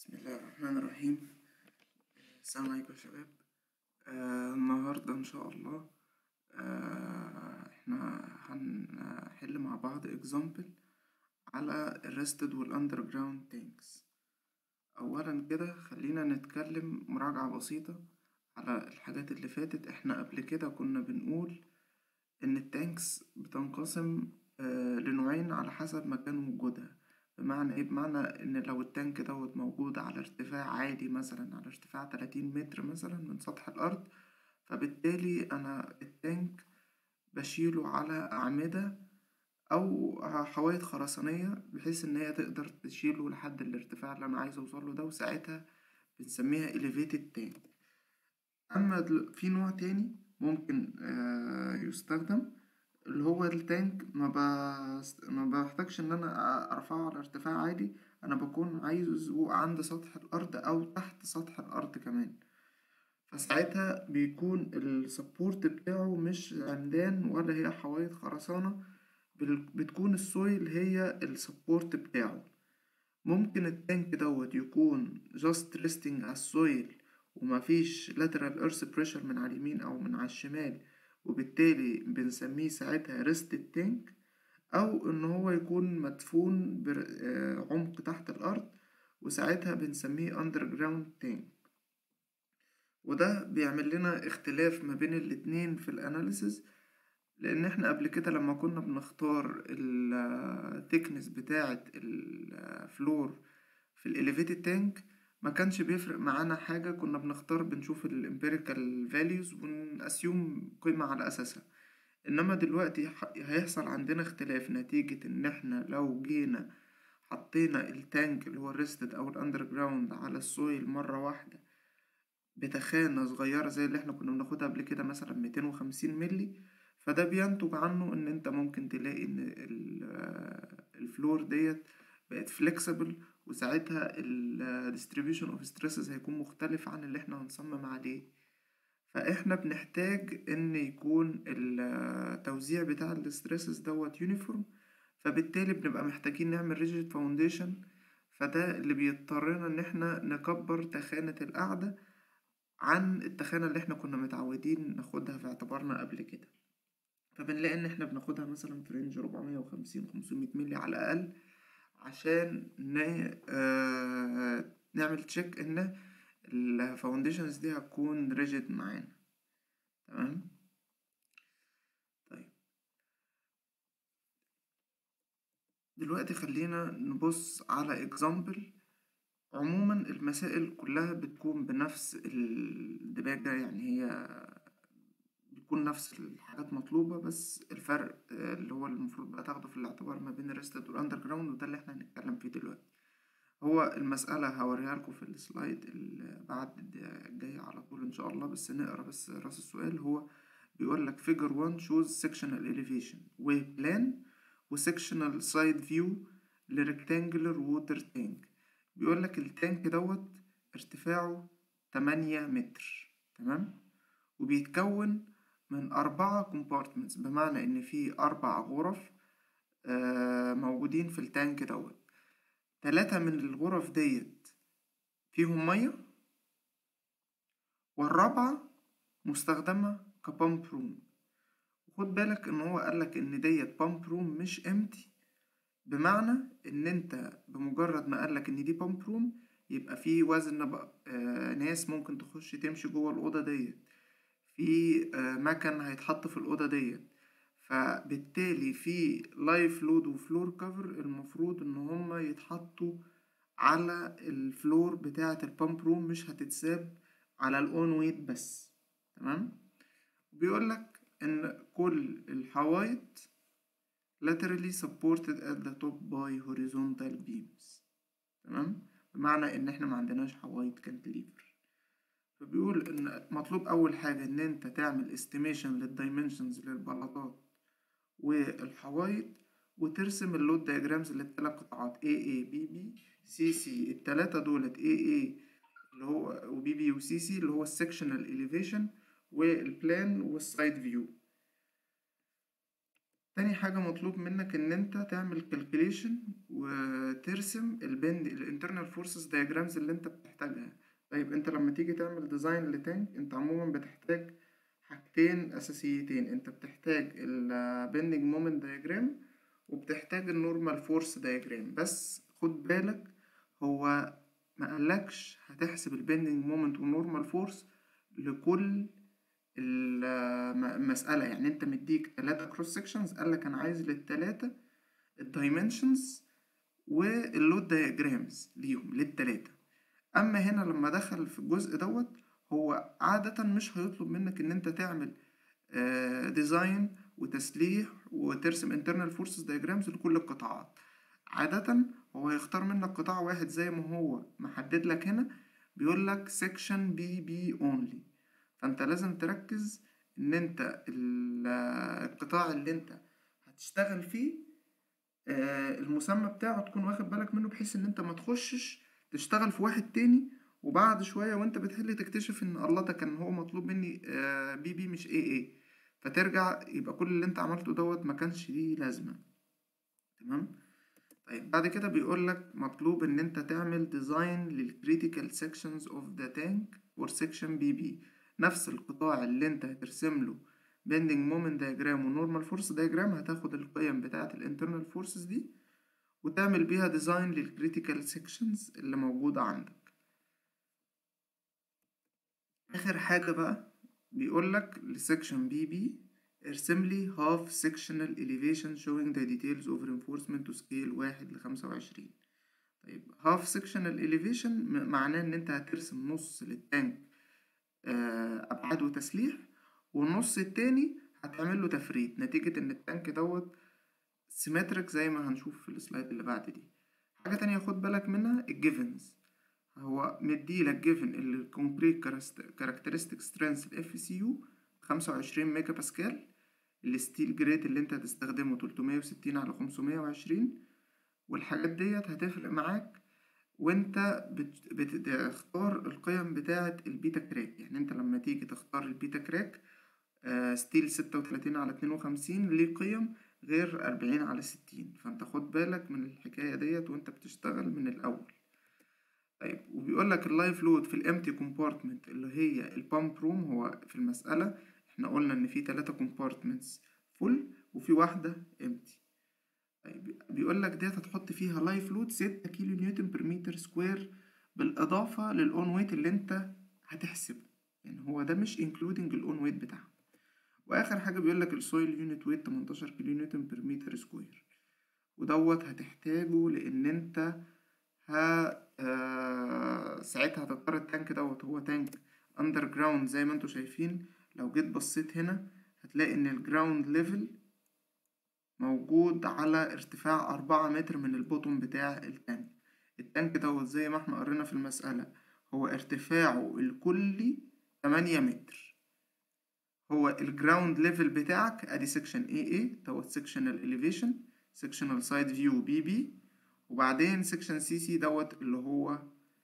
بسم الله الرحمن الرحيم السلام عليكم يا شباب آه النهاردة إن شاء الله آه إحنا هنحل مع بعض example على الريستد والأندرجراوند تانكس أولا كده خلينا نتكلم مراجعة بسيطة على الحاجات اللي فاتت إحنا قبل كده كنا بنقول إن التانكس بتنقسم آه لنوعين على حسب مكان وجودها بمعنى ايه بمعنى ان لو التانك دوت موجود على ارتفاع عالي مثلا على ارتفاع 30 متر مثلا من سطح الارض فبالتالي انا التانك بشيله على اعمدة او حوايط خرسانية بحيث ان هي تقدر تشيله لحد الارتفاع اللي انا عايز اوصله ده وساعتها بنسميها elevated tank اما في نوع تاني ممكن يستخدم اللي هو التانك ما بست... ما بحتاجش ان انا ارفعه على ارتفاع عالي انا بكون عايزه عند سطح الارض او تحت سطح الارض كمان فساعتها بيكون السبورت بتاعه مش عمدان ولا هي حوايط خرسانة بتكون السويل هي السبورت بتاعه ممكن التانك دوت يكون just resting على السويل ومفيش lateral earth pressure من على اليمين او من على الشمال وبالتالي بنسميه ساعتها ريست التانك أو إن هو يكون مدفون بعمق تحت الأرض وساعتها بنسميه أندرجراوند تانك وده بيعمل لنا اختلاف ما بين الاتنين في الأناليسز لأن احنا قبل كده لما كنا بنختار الثيكنس بتاعة الفلور في الإليفيتد تانك ما كانش بيفرق معانا حاجة كنا بنختار بنشوف الامبيريكال فاليوز ونأسيوم قيمة على أساسها إنما دلوقتي هيحصل عندنا اختلاف نتيجة إن إحنا لو جينا حطينا التانك اللي هو الريستد أو الأندرجراوند على السويل مرة واحدة بتخانة صغيرة زي اللي إحنا كنا بناخدها قبل كده مثلا ميتين وخمسين ملي فده بينتج عنه إن أنت ممكن تلاقي إن الفلور ديت بقت فليكسبل وساعتها ال distribution of stresses هيكون مختلف عن اللي احنا هنصمم عليه فاحنا بنحتاج ان يكون التوزيع بتاع الستريسز دوت يونيفورم فبالتالي بنبقى محتاجين نعمل ريجيد فاونديشن فده اللي بيضطرنا ان احنا نكبر تخانة القاعدة عن التخانة اللي احنا كنا متعودين ناخدها في اعتبارنا قبل كده فبنلاقي ان احنا بناخدها مثلا في رينج 450 500 مللي على الاقل عشان آه نعمل تشيك ان الفاونديشنز دي هتكون ريجيد معانا تمام طيب دلوقتي خلينا نبص على اكزامبل عموما المسائل كلها بتكون بنفس الدباجة يعني هي بتكون نفس الحاجات مطلوبة بس الفرق اللي هو المفروض بقى تاخده في الاعتبار ما بين الريستد والأندر جراوند وده اللي احنا هنتكلم فيه دلوقتي هو المسألة هوريها لكم في السلايد اللي بعد الجاي على طول إن شاء الله بس نقرا بس راس السؤال هو بيقول لك figure 1 shows sectional elevation و plan و sectional side view لrectangular water tank بيقول لك التانك دوت ارتفاعه 8 متر تمام وبيتكون من أربعة كومبارتمنتس بمعنى إن في أربع غرف آه موجودين في التانك دوت تلاتة من الغرف ديت فيهم مية والرابعة مستخدمة كبامب روم وخد بالك إن هو قالك إن ديت بامب روم مش امتي بمعنى إن أنت بمجرد ما قالك إن دي بامب روم يبقى في وزن بقى آه ناس ممكن تخش تمشي جوه الأوضة ديت في مكن هيتحط في الأوضة ديت فبالتالي في لايف لود وفلور كفر المفروض ان هما يتحطوا على الفلور بتاعة البامب روم مش هتتساب على الاون ويت بس تمام بيقولك ان كل الحوايط laterally supported at the top by horizontal beams تمام بمعنى ان احنا ما عندناش حوايط كانتليفر فبيقول ان مطلوب اول حاجة ان انت تعمل استيميشن للدايمنشنز للبلاطات والحوايط وترسم اللود دياجرامز للتلات قطاعات AA BB CC التلاتة دولت AA اللي هو و BB و CC اللي هو السكشنال elevation والبلان والسايد فيو تاني حاجة مطلوب منك إن أنت تعمل calculation و وترسم البند الانترنال فورسز دايجرامز اللي انت بتحتاجها طيب انت لما تيجي تعمل ديزاين لتانك انت عموما بتحتاج حاجتين اساسيتين انت بتحتاج البندنج مومنت دايجرام وبتحتاج النورمال فورس دايجرام بس خد بالك هو ما قالكش هتحسب البندنج مومنت والنورمال فورس لكل المسألة يعني انت مديك تلاتة كروس سكشنز قالك انا عايز للتلاتة الدايمنشنز واللود دايجرامز ليهم للتلاتة اما هنا لما دخل في الجزء دوت هو عادة مش هيطلب منك ان انت تعمل ديزاين وتسليح وترسم internal forces diagrams لكل القطاعات عادة هو هيختار منك قطاع واحد زي ما هو محدد لك هنا بيقول لك section بي بي only فانت لازم تركز ان انت القطاع اللي انت هتشتغل فيه المسمى بتاعه تكون واخد بالك منه بحيث ان انت ما تخشش تشتغل في واحد تاني وبعد شوية وانت بتحل تكتشف ان الله ده كان هو مطلوب مني بي بي مش اي اي فترجع يبقى كل اللي انت عملته دوت ما كانش ليه لازمة تمام طيب بعد كده بيقول لك مطلوب ان انت تعمل ديزاين للكريتيكال سيكشنز اوف ذا تانك اور سيكشن بي بي نفس القطاع اللي انت هترسم له bending moment diagram ونورمال فورس diagram هتاخد القيم بتاعة الانترنال فورسز دي وتعمل بيها ديزاين للكريتيكال سيكشنز اللي موجودة عندك آخر حاجة بقى بيقولك لسكشن بي بي ارسم لي half sectional elevation showing the details of reinforcement to scale واحد لخمسة وعشرين طيب half sectional elevation معناه ان انت هترسم نص للتانك ابعاد وتسليح والنص التاني هتعمل له تفريد نتيجة ان التانك دوت سيمتريك زي ما هنشوف في السلايد اللي بعد دي حاجة تانية خد بالك منها الجيفنز هو مديلك جيفن الكونكريت كاركترستيك سترينث الاف سي يو خمسة وعشرين ميجا باسكال الستيل جريت اللي انت هتستخدمه تلتمية وستين على خمسمية وعشرين والحاجات ديت هتفرق معاك وانت بت... بتختار القيم بتاعة البيتا كراك يعني انت لما تيجي تختار البيتا كراك آه ستيل ستة وتلاتين على اتنين وخمسين ليه قيم غير أربعين على ستين فانت خد بالك من الحكاية ديت وانت بتشتغل من الأول طيب وبيقول لك اللايف لود في الامتي كومبارتمنت اللي هي البامب روم هو في المسألة احنا قلنا ان في تلاتة كومبارتمنتس فول وفي واحدة امتي طيب بيقول لك ديت هتحط فيها لايف لود ستة كيلو نيوتن بر متر سكوير بالإضافة للأون ويت اللي انت هتحسبه يعني هو ده مش انكلودنج الأون ويت بتاعها وآخر حاجة بيقول لك السويل يونت ويت 18 كيلو نيوتن بر متر سكوير ودوت هتحتاجه لأن انت ها آه ساعتها هتضطر التانك دوت هو تانك اندر جراوند زي ما انتوا شايفين لو جيت بصيت هنا هتلاقي ان الجراوند ليفل موجود على ارتفاع أربعة متر من البوتوم بتاع التانك التانك دوت زي ما احنا قرينا في المسألة هو ارتفاعه الكلي تمانية متر هو الجراوند ليفل بتاعك ادي سكشن اي اي دوت سكشنال elevation سكشنال سايد فيو بي بي وبعدين سكشن سي سي دوت اللي هو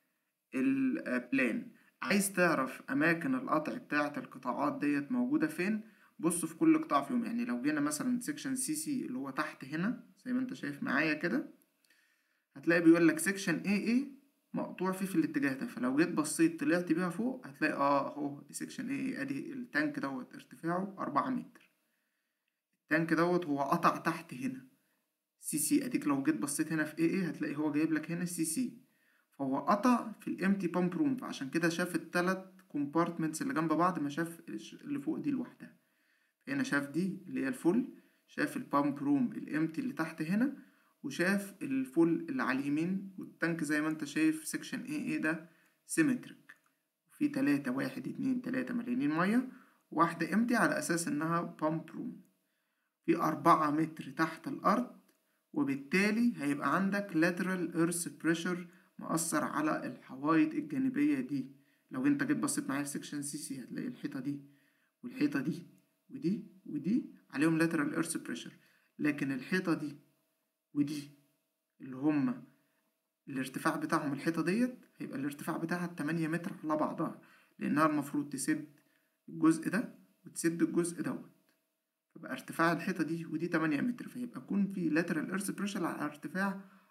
البلان عايز تعرف اماكن القطع بتاعه القطاعات ديت موجوده فين بص في كل قطاع فيهم يعني لو جينا مثلا سكشن سي سي اللي هو تحت هنا زي ما انت شايف معايا كده هتلاقي بيقول لك سكشن اي اي مقطوع فيه في الاتجاه ده فلو جيت بصيت طلعت بيها فوق هتلاقي اه اهو سكشن اي اي ادي التانك دوت ارتفاعه أربعة متر التانك دوت هو قطع تحت هنا سي سي اديك لو جيت بصيت هنا في اي اي هتلاقي هو جايب لك هنا سي سي فهو قطع في الامتي بامب روم فعشان كده شاف التلات كومبارتمنتس اللي جنب بعض ما شاف اللي فوق دي لوحدها هنا شاف دي اللي هي الفول شاف البامب روم الامتي اللي تحت هنا وشاف الفول اللي على اليمين والتانك زي ما انت شايف سكشن اي اي ده سيمتريك في تلاتة واحد اتنين تلاتة مليانين مية واحدة امتي على اساس انها بامب روم في أربعة متر تحت الأرض وبالتالي هيبقى عندك lateral earth pressure مأثر على الحوايط الجانبية دي لو انت جيت بصيت معايا في سكشن سي سي هتلاقي الحيطة دي والحيطة دي ودي ودي عليهم lateral earth pressure لكن الحيطة دي ودي اللي هما الارتفاع بتاعهم الحيطة ديت هيبقى الارتفاع بتاعها تمانية متر على بعضها لأنها المفروض تسد الجزء ده وتسد الجزء دوت فبقى ارتفاع الحيطة دي ودي تمانية متر فيبقى يكون في lateral earth pressure على ارتفاع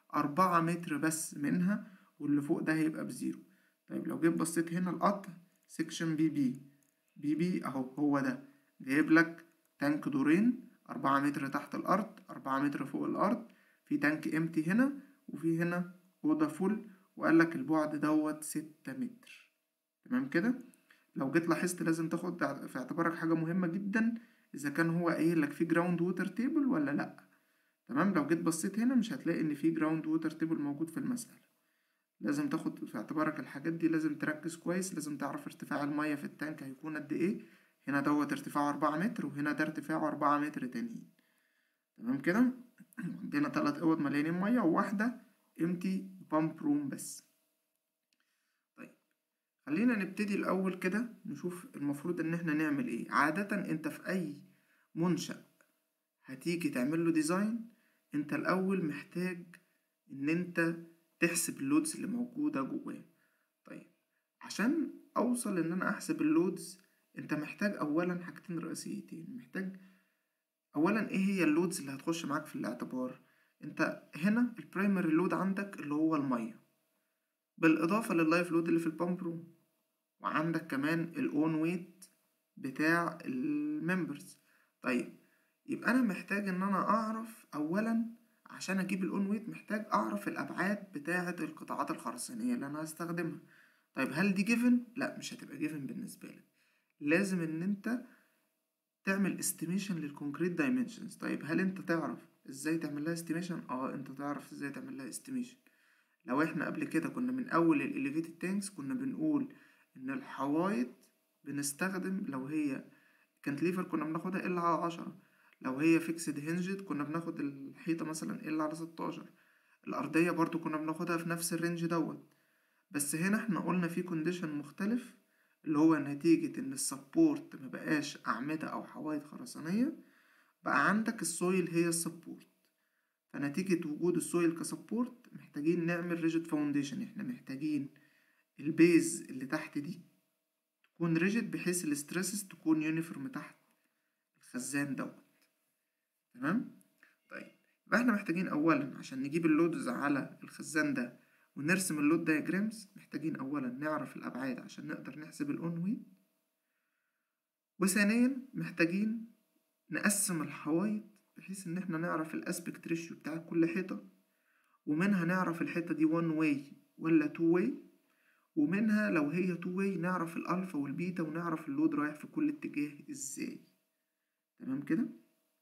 أربعة متر بس منها واللي فوق ده هيبقى بزيرو طيب لو جيت بصيت هنا القطع سيكشن بي بي بي بي اهو هو ده جايب لك تانك دورين أربعة متر تحت الأرض أربعة متر فوق الأرض في تانك امتي هنا وفي هنا أوضة فول وقال لك البعد دوت ستة متر تمام كده لو جيت لاحظت لازم تاخد في اعتبارك حاجة مهمة جدا إذا كان هو قايل لك في جراوند ووتر تيبل ولا لأ تمام لو جيت بصيت هنا مش هتلاقي إن في جراوند ووتر تيبل موجود في المسألة لازم تاخد في اعتبارك الحاجات دي لازم تركز كويس لازم تعرف ارتفاع المية في التانك هيكون قد ايه هنا دوت ارتفاعه أربعة متر وهنا ده ارتفاعه أربعة متر تانيين تمام كده عندنا تلات أوض مليانين مية وواحدة امتي بامب روم بس طيب خلينا نبتدي الأول كده نشوف المفروض إن احنا نعمل ايه عادة انت في أي منشأ هتيجي تعمل له ديزاين انت الأول محتاج إن انت تحسب اللودز اللي موجودة جواه طيب عشان أوصل إن أنا أحسب اللودز أنت محتاج أولا حاجتين رئيسيتين محتاج أولا إيه هي اللودز اللي هتخش معاك في الاعتبار أنت هنا البرايمري لود عندك اللي هو المية بالإضافة لللايف لود اللي في البامب روم وعندك كمان الأون ويت بتاع الممبرز طيب يبقى أنا محتاج إن أنا أعرف أولا عشان اجيب الاون ويت محتاج اعرف الابعاد بتاعه القطاعات الخرسانيه اللي انا هستخدمها طيب هل دي جيفن لا مش هتبقى جيفن بالنسبه لك لازم ان انت تعمل استيميشن للكونكريت دايمنشنز طيب هل انت تعرف ازاي تعمل لها استيميشن اه انت تعرف ازاي تعمل لها استيميشن لو احنا قبل كده كنا من اول الاليفيتد تانكس كنا بنقول ان الحوايط بنستخدم لو هي كانتليفر كنا بناخدها الا على عشرة لو هي فيكسد هنجد كنا بناخد الحيطة مثلا الا على ستاشر الأرضية برضو كنا بناخدها في نفس الرينج دوت بس هنا احنا قلنا في كونديشن مختلف اللي هو نتيجة ان السبورت مبقاش أعمدة أو حوايط خرسانية بقى عندك السويل هي السبورت فنتيجة وجود السويل كسبورت محتاجين نعمل ريجيد فاونديشن احنا محتاجين البيز اللي تحت دي تكون ريجيد بحيث الاسترسس تكون يونيفورم تحت الخزان دوت تمام طيب يبقى احنا محتاجين اولا عشان نجيب اللودز على الخزان ده ونرسم اللود دايجرامز محتاجين اولا نعرف الابعاد عشان نقدر نحسب الاون ويت وثانيا محتاجين نقسم الحوايط بحيث ان احنا نعرف الاسبكت ريشيو بتاع كل حيطه ومنها نعرف الحيطه دي وان واي ولا تو واي ومنها لو هي تو واي نعرف الالفا والبيتا ونعرف اللود رايح في كل اتجاه ازاي تمام كده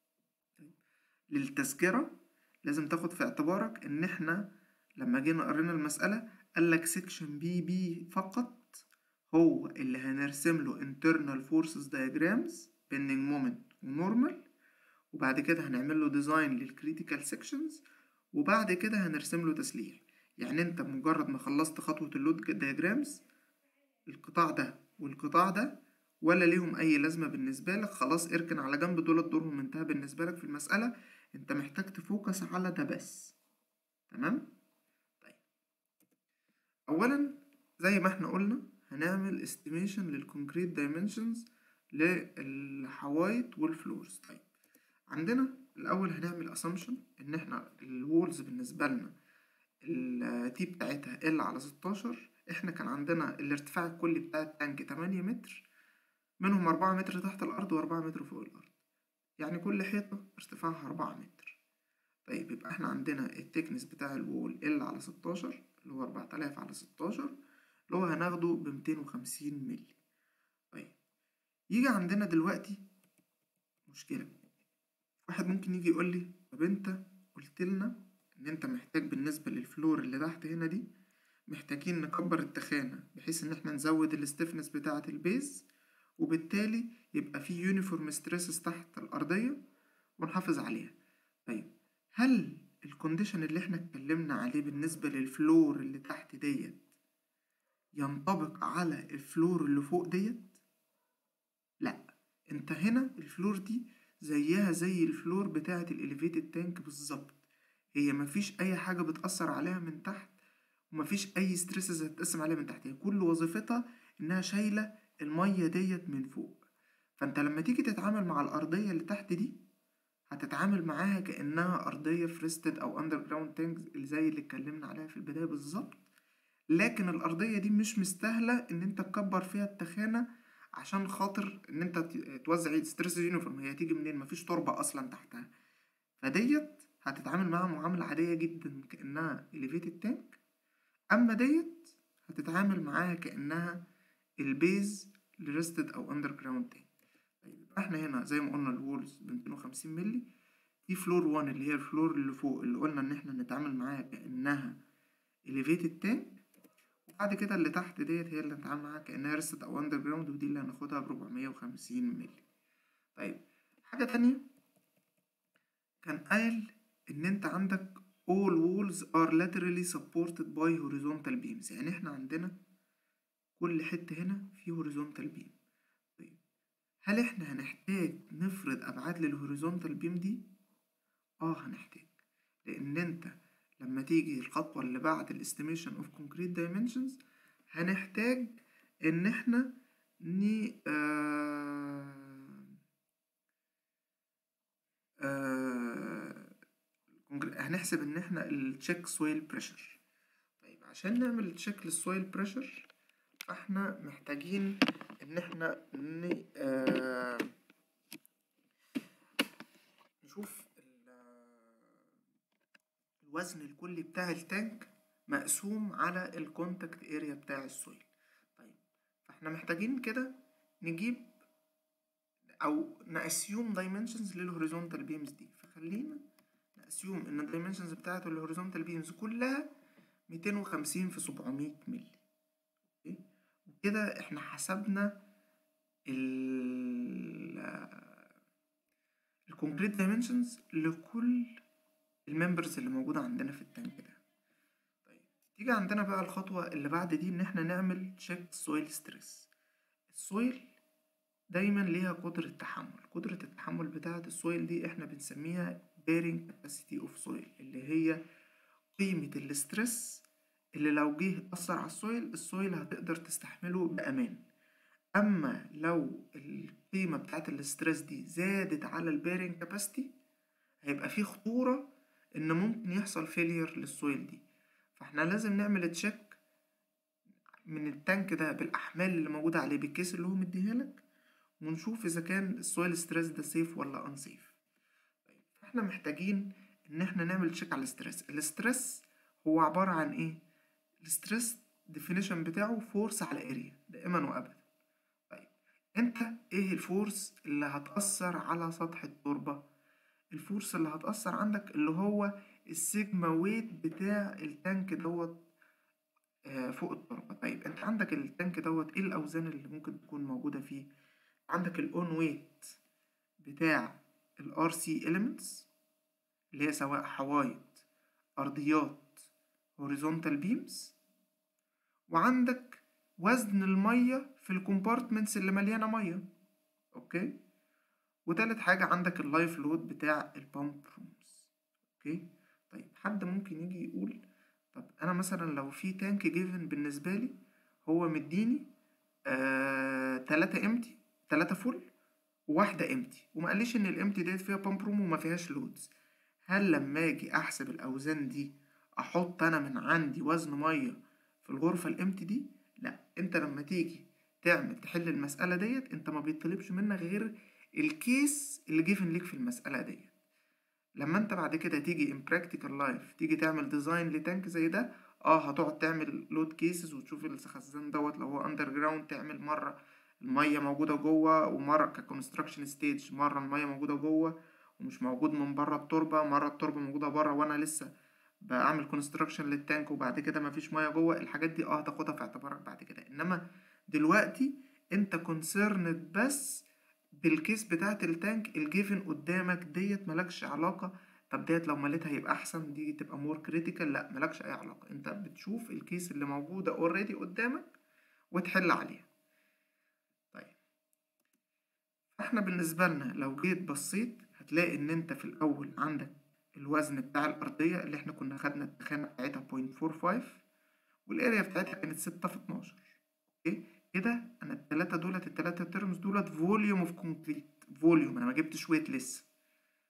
للتذكرة لازم تاخد في اعتبارك ان احنا لما جينا قرينا المسألة قالك سيكشن بي بي فقط هو اللي هنرسم له internal forces diagrams bending moment ونورمال وبعد كده هنعمل له ديزاين للكريتيكال سيكشنز وبعد كده هنرسم له تسليح يعني انت مجرد ما خلصت خطوة اللود دياجرامز القطاع ده والقطاع ده ولا ليهم اي لازمة بالنسبة لك خلاص اركن على جنب دول دورهم انتهى بالنسبة لك في المسألة انت محتاج تفوكس على ده بس تمام طيب اولا زي ما احنا قلنا هنعمل استيميشن للكونكريت دايمنشنز للحوايط والفلورز طيب عندنا الاول هنعمل اسامبشن ان احنا الوولز بالنسبه لنا التي بتاعتها ال على 16 احنا كان عندنا الارتفاع الكلي بتاع التانك 8 متر منهم 4 متر تحت الارض و4 متر فوق الارض يعني كل حيطة ارتفاعها أربعة متر طيب يبقى احنا عندنا التكنس بتاع الوول ال على ستاشر اللي هو أربعة آلاف على ستاشر اللي هو هناخده بمتين وخمسين ملي طيب يجي عندنا دلوقتي مشكلة واحد ممكن يجي يقول لي طب انت قلت لنا ان انت محتاج بالنسبة للفلور اللي تحت هنا دي محتاجين نكبر التخانة بحيث ان احنا نزود الاستفنس بتاعة البيز وبالتالي يبقى في يونيفورم ستريسز تحت الأرضية ونحافظ عليها طيب هل الكونديشن اللي احنا اتكلمنا عليه بالنسبة للفلور اللي تحت ديت ينطبق على الفلور اللي فوق ديت لا انت هنا الفلور دي زيها زي الفلور بتاعة الاليفيتد تانك بالظبط هي مفيش اي حاجة بتأثر عليها من تحت ومفيش اي ستريسز هتتقسم عليها من تحت هي كل وظيفتها انها شايلة المية ديت من فوق فانت لما تيجي تتعامل مع الأرضية اللي تحت دي هتتعامل معاها كأنها أرضية فريستد أو أندر جراوند تانكس اللي زي اللي اتكلمنا عليها في البداية بالظبط لكن الأرضية دي مش مستاهلة إن أنت تكبر فيها التخانة عشان خاطر إن أنت توزع ستريس يونيفورم هي هتيجي منين مفيش تربة أصلا تحتها فديت هتتعامل معاها معاملة عادية جدا كأنها elevated tank أما ديت هتتعامل معاها كأنها البيز لريستد أو أندر جراوند تانك طيب احنا هنا زي ما قلنا الوولز ب 250 مللي في فلور 1 اللي هي الفلور اللي فوق اللي قلنا إن احنا نتعامل معاها كأنها elevated tank وبعد كده اللي تحت ديت هي اللي هنتعامل معاها كأنها ريستد أو أندر جراوند ودي اللي هناخدها بربعمية وخمسين مللي طيب حاجة تانية كان قال إن أنت عندك all walls are laterally supported by horizontal beams يعني احنا عندنا كل حتة هنا في horizontal beam طيب هل احنا هنحتاج نفرض أبعاد للهوريزونتال بيم دي؟ اه هنحتاج لأن انت لما تيجي الخطوة اللي بعد الاستيميشن اوف concrete dimensions هنحتاج ان احنا ن آه آه هنحسب ان احنا التشيك سويل بريشر طيب عشان نعمل تشيك للسويل بريشر فاحنا محتاجين ان احنا ن... آه نشوف الوزن الكلي بتاع التانك مقسوم على الكونتاكت اريا بتاع السويل طيب فاحنا محتاجين كده نجيب او نأسيوم دايمنشنز للهوريزونتال بيمز دي فخلينا نأسيوم ان الدايمنشنز بتاعت الهوريزونتال بيمز كلها 250 في 700 مللي اوكي وكده احنا حسبنا ال الكونكريت دايمنشنز لكل الممبرز اللي موجودة عندنا في التانك ده طيب تيجي عندنا بقى الخطوة اللي بعد دي إن احنا نعمل تشيك سويل ستريس السويل دايما ليها قدرة تحمل قدرة التحمل بتاعة السويل دي احنا بنسميها bearing capacity of soil اللي هي قيمة الاسترس اللي لو جه أثر على السويل السويل هتقدر تستحمله بأمان أما لو القيمة بتاعة الاسترس دي زادت على البيرنج كاباسيتي هيبقى في خطورة إن ممكن يحصل فيلير للسويل دي فاحنا لازم نعمل تشيك من التانك ده بالأحمال اللي موجودة عليه بالكيس اللي هو مديها لك ونشوف إذا كان السويل ستريس ده سيف ولا أنسيف طيب احنا محتاجين إن احنا نعمل تشيك على الاسترس الاسترس هو عبارة عن إيه؟ الاسترس ديفينيشن بتاعه فورس على اريا دائما وأبدا طيب انت ايه الفورس اللي هتأثر على سطح التربة؟ الفورس اللي هتأثر عندك اللي هو السيجما ويت بتاع التانك دوت فوق التربة طيب انت عندك التانك دوت ايه الأوزان اللي ممكن تكون موجودة فيه عندك الأون ويت بتاع الار سي elements اللي هي سواء حوايط أرضيات horizontal beams وعندك وزن المية في الكومبارتمنتس اللي مليانة مية اوكي وتالت حاجة عندك اللايف لود بتاع البامب رومز اوكي طيب حد ممكن يجي يقول طب انا مثلا لو في تانك جيفن بالنسبة لي هو مديني آه تلاتة امتي تلاتة فول وواحدة امتي وما قاليش ان الامتي ديت فيها بامب روم وما فيهاش لودز هل لما اجي احسب الاوزان دي احط انا من عندي وزن مية في الغرفة الامتي دي لا انت لما تيجي تعمل تحل المسألة ديت انت ما بيطلبش منك غير الكيس اللي جيفن ليك في المسألة ديت لما انت بعد كده تيجي in practical life تيجي تعمل ديزاين لتانك زي ده اه هتقعد تعمل لود كيسز وتشوف الخزان دوت لو هو اندر جراوند تعمل مرة المية موجودة جوه ومرة ككونستراكشن ستيج مرة المية موجودة جوه ومش موجود من بره التربة مرة التربة موجودة بره وانا لسه بعمل كونستراكشن للتانك وبعد كده مفيش ميه جوه الحاجات دي اه هتاخدها في اعتبارك بعد كده انما دلوقتي انت كونسيرند بس بالكيس بتاعت التانك الجيفن قدامك ديت ملكش علاقة طب ديت لو مليتها يبقى احسن دي تبقى مور كريتيكال لا ملكش اي علاقة انت بتشوف الكيس اللي موجودة اوريدي قدامك وتحل عليها طيب احنا بالنسبة لنا لو جيت بصيت هتلاقي ان انت في الاول عندك الوزن بتاع الأرضية اللي احنا كنا خدنا التخانة بتاعتها بوينت فور فايف والاريا بتاعتها كانت ستة في اتناشر اوكي كده انا التلاتة دولت التلاتة تيرمز دولت فوليوم اوف كونكريت فوليوم انا ما جبتش ويت لسه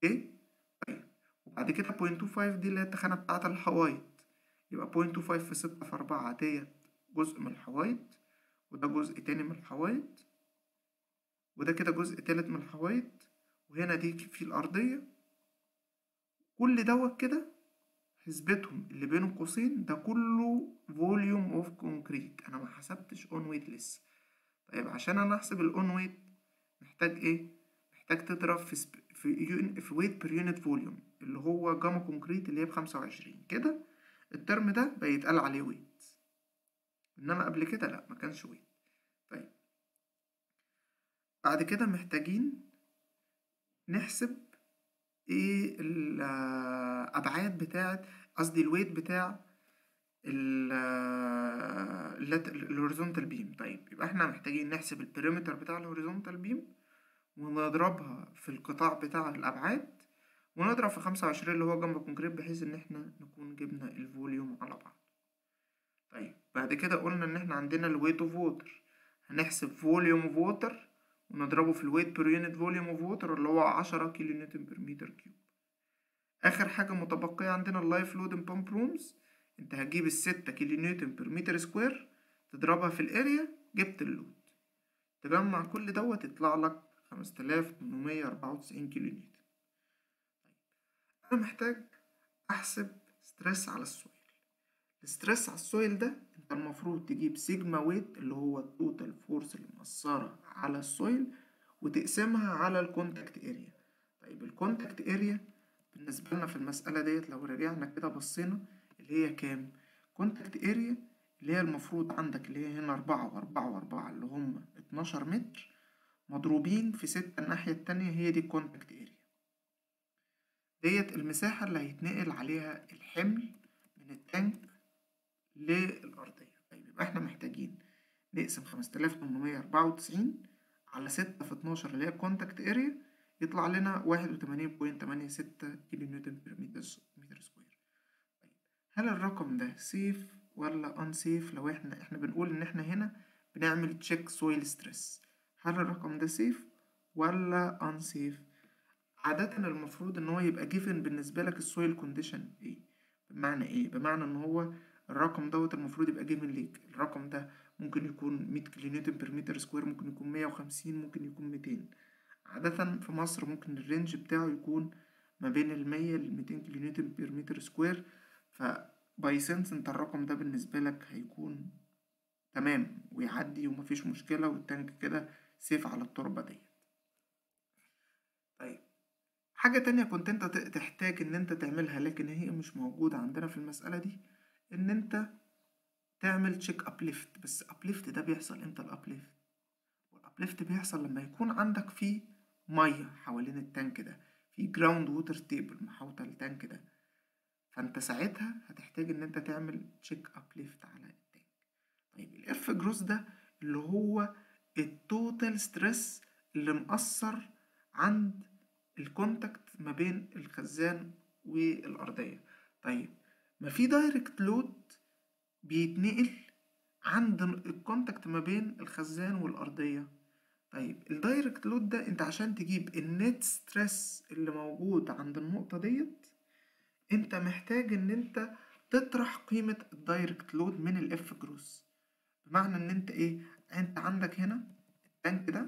اوكي طيب وبعد كده 0.25 دي اللي هي التخانة بتاعة الحوايط يبقى 0.25 في ستة في أربعة ديت جزء من الحوايط وده جزء تاني من الحوايط وده كده جزء تالت من الحوايط وهنا دي في الأرضية كل دوت كده حسبتهم اللي بين قوسين ده كله فوليوم اوف كونكريت انا ما حسبتش اون ويت لسه طيب عشان انا احسب الاون ويت محتاج ايه محتاج تضرب في سب... في يون... في ويت بير يونت فوليوم اللي هو جاما كونكريت اللي هي بخمسة وعشرين كده الترم ده بيتقال عليه ويت انما قبل كده لا ما كانش ويت طيب بعد كده محتاجين نحسب ايه الابعاد بتاعه قصدي الويت بتاع الهوريزونتال بيم طيب يبقى احنا محتاجين نحسب البريمتر بتاع الهوريزونتال بيم ونضربها في القطاع بتاع الابعاد ونضرب في خمسة وعشرين اللي هو جنب كونكريت بحيث ان احنا نكون جبنا الفوليوم على بعض طيب بعد كده قلنا ان احنا عندنا الويت اوف ووتر هنحسب فوليوم اوف ووتر ونضربه في الويت بير يونت فوليوم اوف ووتر اللي هو عشرة كيلو نيوتن بير متر كيوب اخر حاجه متبقيه عندنا اللايف لود بامب رومز انت هتجيب الستة كيلو نيوتن بير متر سكوير تضربها في الاريا جبت اللود تجمع كل دوت يطلع لك خمسة آلاف تمنمية أربعة وتسعين كيلو نيوتن أنا محتاج أحسب ستريس على السويل الستريس على السويل ده انت المفروض تجيب سيجما ويت اللي هو التوتال فورس اللي مأثرة على السويل وتقسمها على الكونتاكت اريا طيب الكونتاكت اريا بالنسبة لنا في المسألة ديت لو رجعنا كده بصينا اللي هي كام كونتاكت اريا اللي هي المفروض عندك اللي هي هنا أربعة وأربعة وأربعة اللي هم اتناشر متر مضروبين في ستة الناحية التانية هي دي الكونتاكت اريا ديت المساحة اللي هيتنقل عليها الحمل من التانك للأرضية طيب يبقى احنا محتاجين نقسم خمسة آلاف تمنمية أربعة وتسعين على ستة في اتناشر اللي هي الكونتاكت اريا يطلع لنا واحد وتمانين بوينت تمانية ستة كيلو نيوتن بير متر سكوير طيب هل الرقم ده سيف ولا unsafe لو احنا احنا بنقول ان احنا هنا بنعمل تشيك سويل ستريس هل الرقم ده سيف ولا unsafe عادة المفروض ان هو يبقى given بالنسبة لك السويل كونديشن ايه بمعنى ايه بمعنى ان هو الرقم دوت المفروض يبقى given ليك الرقم ده ممكن يكون مية كيلو نيوتن بير متر سكوير ممكن يكون مية وخمسين ممكن يكون ميتين عادة في مصر ممكن الرينج بتاعه يكون ما بين المية لميتين كيلو نيوتن بير متر سكوير فباي سنس انت الرقم ده بالنسبة لك هيكون تمام ويعدي ومفيش مشكلة والتانك كده سيف على التربة ديت طيب حاجة تانية كنت انت تحتاج ان انت تعملها لكن هي مش موجودة عندنا في المسألة دي ان انت تعمل تشيك ابليفت بس ابليفت ده بيحصل امتى الابليفت والابليفت بيحصل لما يكون عندك فيه مية حوالين التانك ده في جراوند ووتر تيبل محاوطة التانك ده فانت ساعتها هتحتاج ان انت تعمل تشيك ابليفت على التانك طيب الاف جروس ده اللي هو التوتال ستريس اللي مأثر عند الكونتاكت ما بين الخزان والأرضية طيب ما في دايركت لود بيتنقل عند الكونتاكت ما بين الخزان والأرضية طيب الدايركت لود ده انت عشان تجيب النت ستريس اللي موجود عند النقطة ديت انت محتاج ان انت تطرح قيمة الدايركت لود من الاف جروس بمعنى ان انت ايه انت عندك هنا التانك ده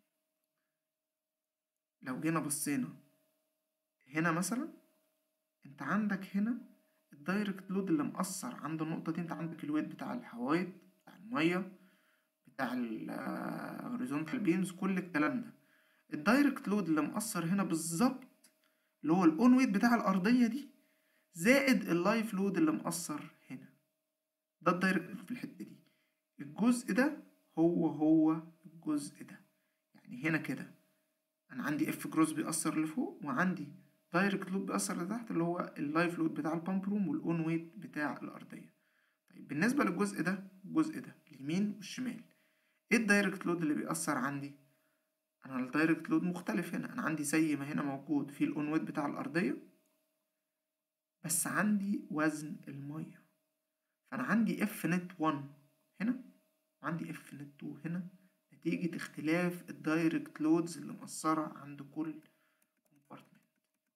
لو جينا بصينا هنا مثلا انت عندك هنا الدايركت لود اللي مأثر عند النقطة دي انت عندك الويت بتاع الحوايط بتاع المية بتاع الهوريزونتال بيمز كل الكلام ده الدايركت لود اللي مأثر هنا بالظبط اللي هو الاون ويت بتاع الأرضية دي زائد اللايف لود اللي مأثر هنا ده الدايركت في الحتة دي الجزء ده هو هو الجزء ده يعني هنا كده انا عندي اف جروس بيأثر لفوق وعندي دايركت لود بيأثر لتحت اللي هو اللايف لود بتاع البامب روم والاون ويت بتاع الأرضية طيب بالنسبة للجزء ده الجزء ده اليمين والشمال ايه الدايركت لود اللي بيأثر عندي انا الدايركت لود مختلف هنا انا عندي زي ما هنا موجود في الاون ويت بتاع الأرضية بس عندي وزن المية فأنا عندي اف نت 1 هنا وعندي اف نت 2 هنا نتيجة اختلاف الدايركت لودز اللي مأثرة عند كل كومبارتمنت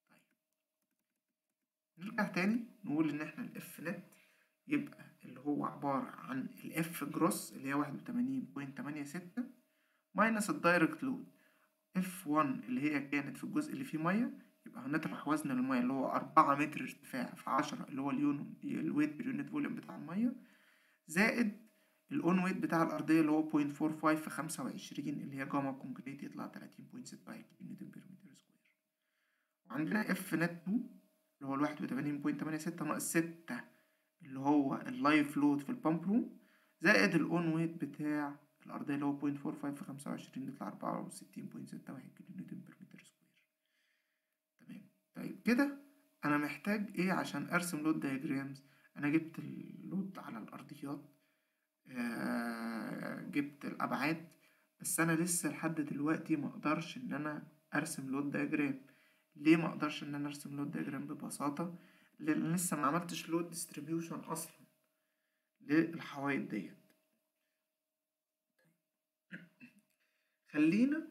نرجع تاني نقول إن إحنا الإف نت يبقى اللي هو عبارة عن الإف جروس اللي هي واحد وتمانين بوينت تمانية ستة ماينس الدايركت لود اف 1 اللي هي كانت في الجزء اللي فيه ميه يبقى هنطرح وزن الميه اللي هو أربعة متر ارتفاع في عشرة اللي هو اليون الويت باليونت فوليوم بتاع الميه زائد الاون ويت بتاع الأرضية اللي هو 0.45 في خمسة وعشرين اللي هي جاما كونكريت يطلع تلاتين بوينت ستة نيوتن بير متر سكوير وعندنا اف نت 2 اللي هو الواحد وتمانين بوينت تمانية ستة ناقص ستة اللي هو اللايف لود في البامب روم زائد الاون ويت بتاع الأرضية اللي هو 0.45 في خمسة وعشرين يطلع أربعة وستين بوينت ستة واحد كيلو نيوتن بير متر سكوير تمام طيب كده أنا محتاج إيه عشان أرسم لود دايجرامز أنا جبت اللود على الأرضيات آه جبت الأبعاد بس أنا لسه لحد دلوقتي مقدرش إن أنا أرسم لود دايجرام ليه مقدرش إن أنا أرسم لود دايجرام ببساطة لأن لسه ما عملتش لود ديستريبيوشن أصلا للحوايط ديت خلينا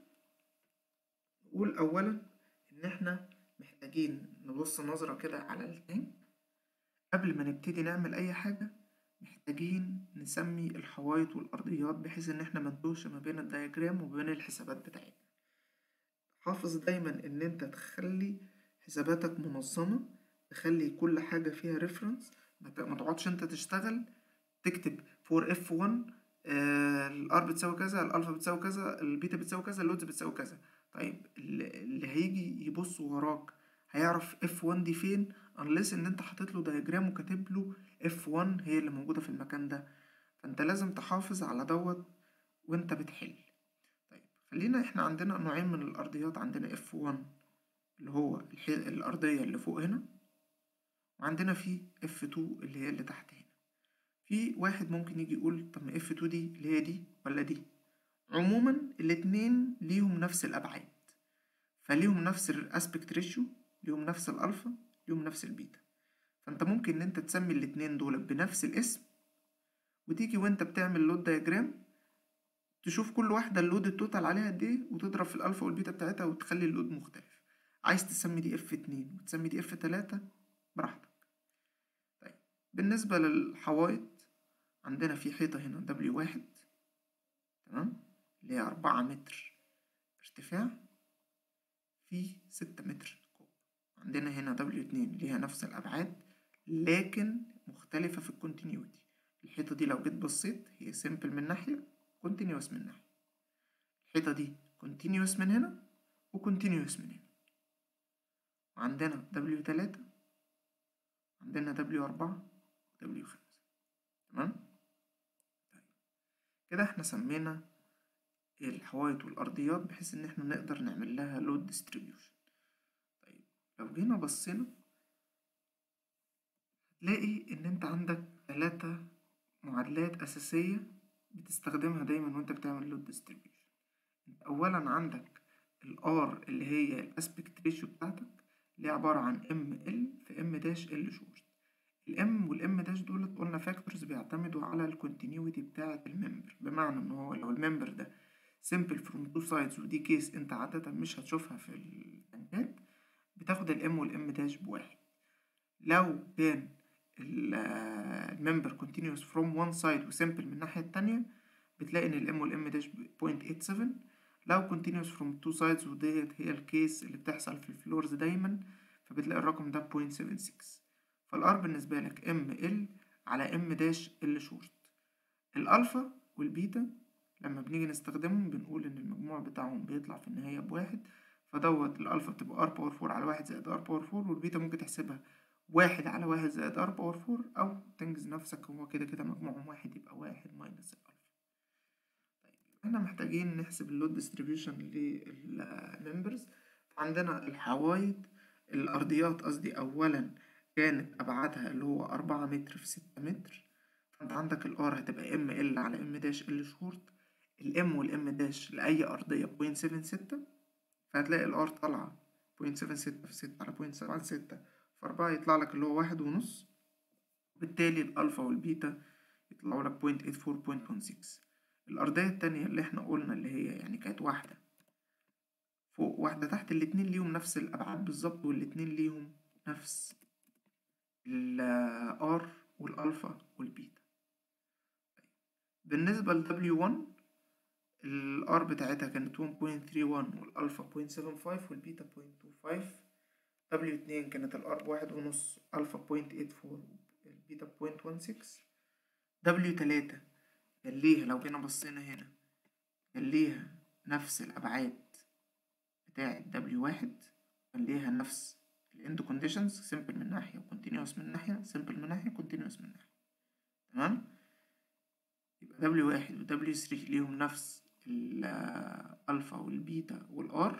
نقول أولا إن إحنا محتاجين نبص نظرة كده على التانك قبل ما نبتدي نعمل أي حاجة محتاجين نسمي الحوايط والأرضيات بحيث إن إحنا منتوهش ما بين الدياجرام وما بين الحسابات بتاعتنا حافظ دايما إن أنت تخلي حساباتك منظمة تخلي كل حاجة فيها ريفرنس ما تقعدش أنت تشتغل تكتب فور اف 1 الار بتساوي كذا الالفا بتساوي كذا البيتا بتساوي كذا اللودز بتساوي كذا طيب اللي هيجي يبص وراك هيعرف اف 1 دي فين unless ان انت حاطط له دايجرام وكاتب له اف 1 هي اللي موجوده في المكان ده فانت لازم تحافظ على دوت وانت بتحل طيب خلينا احنا عندنا نوعين من الارضيات عندنا اف 1 اللي هو الارضيه اللي فوق هنا وعندنا في اف 2 اللي هي اللي تحت هنا في واحد ممكن يجي يقول طب ما اف 2 دي اللي هي دي ولا دي عموما الاتنين ليهم نفس الابعاد فليهم نفس الاسبكت ريشيو ليهم نفس الالفا ليهم نفس البيتا فانت ممكن ان انت تسمي الاتنين دول بنفس الاسم وتيجي وانت بتعمل لود دايجرام تشوف كل واحدة اللود التوتال عليها قد ايه وتضرب في الالفا والبيتا بتاعتها وتخلي اللود مختلف عايز تسمي دي اف اتنين وتسمي دي اف تلاتة براحتك طيب بالنسبة للحوايط عندنا في حيطة هنا دبليو واحد تمام اللي هي أربعة متر ارتفاع في ستة متر كوب عندنا هنا دبليو اتنين ليها نفس الأبعاد لكن مختلفة في الكونتينيوتي الحيطة دي لو جيت بصيت هي سيمبل من ناحية كونتينيوس من ناحية الحيطة دي كونتينيوس من هنا وكونتينيوس من هنا وعندنا دبليو تلاتة عندنا دبليو أربعة ودبليو خمسة تمام طيب كده احنا سمينا الحوايط والأرضيات بحيث إن احنا نقدر نعمل لها لود ديستريبيوشن طيب لو جينا بصينا هتلاقي إن أنت عندك تلاتة معادلات أساسية بتستخدمها دايما وأنت بتعمل لود ديستريبيوشن أولا عندك الار اللي هي الاسبكت ريشيو بتاعتك اللي هي عبارة عن ام ال في ام داش ال شورت الام والام داش دولت قلنا فاكتورز بيعتمدوا على الكونتينيوتي بتاعة الممبر بمعنى ان هو لو الممبر ده سيمبل فروم تو سايدز ودي كيس انت عادة مش هتشوفها في التنكات بتاخد الام والام داش بواحد لو كان الممبر continuous from one side وسيمبل من الناحية التانية بتلاقي ان الام والام داش 0.87 لو continuous from two sides وديت هي الكيس اللي بتحصل في الفلورز دايما فبتلاقي الرقم ده 0.76 فالار بالنسبة لك ام ال على ام داش ال شورت الالفا والبيتا لما بنيجي نستخدمهم بنقول ان المجموع بتاعهم بيطلع في النهاية بواحد فدوت الالفا بتبقى ار باور فور على واحد زائد ار باور فور والبيتا ممكن تحسبها واحد على واحد زائد ار باور فور او تنجز نفسك هو كده كده مجموعهم واحد يبقى واحد ماينس الالفا طيب احنا محتاجين نحسب اللود ديستريبيوشن للممبرز عندنا الحوايط الارضيات قصدي اولا كانت ابعادها اللي هو أربعة متر في ستة متر فانت عندك الار هتبقى ام ال على ام داش ال شورت الام والام داش لاي ارضيه بوينت سفن ستة فهتلاقي الار طالعه بوينت سفن ستة في ستة على بوينت سبعة ستة في أربعة يطلع لك اللي هو واحد ونص وبالتالي الألفا والبيتا يطلعوا لك بوينت ايت فور بوينت ون سكس الأرضية التانية اللي احنا قلنا اللي هي يعني كانت واحدة فوق واحدة تحت الاتنين ليهم نفس الأبعاد بالظبط والاتنين ليهم نفس الار والالفا والبيتا بالنسبة ل W1 الار بتاعتها كانت 1.31 والالفا 0.75 والبيتا 0.25 دبليو اتنين كانت الار بواحد ونص الفا 0.84 البيتا 0.16 دبليو تلاتة كان ليها لو جينا بصينا هنا كان ليها نفس الابعاد بتاعة دبليو واحد كان ليها نفس الاند كونديشنز سيمبل من ناحية وكونتينيوس من ناحية سيمبل من ناحية كونتينيوس من ناحية تمام يبقى دبليو واحد ودبليو ثري ليهم نفس الألفا والبيتا والآر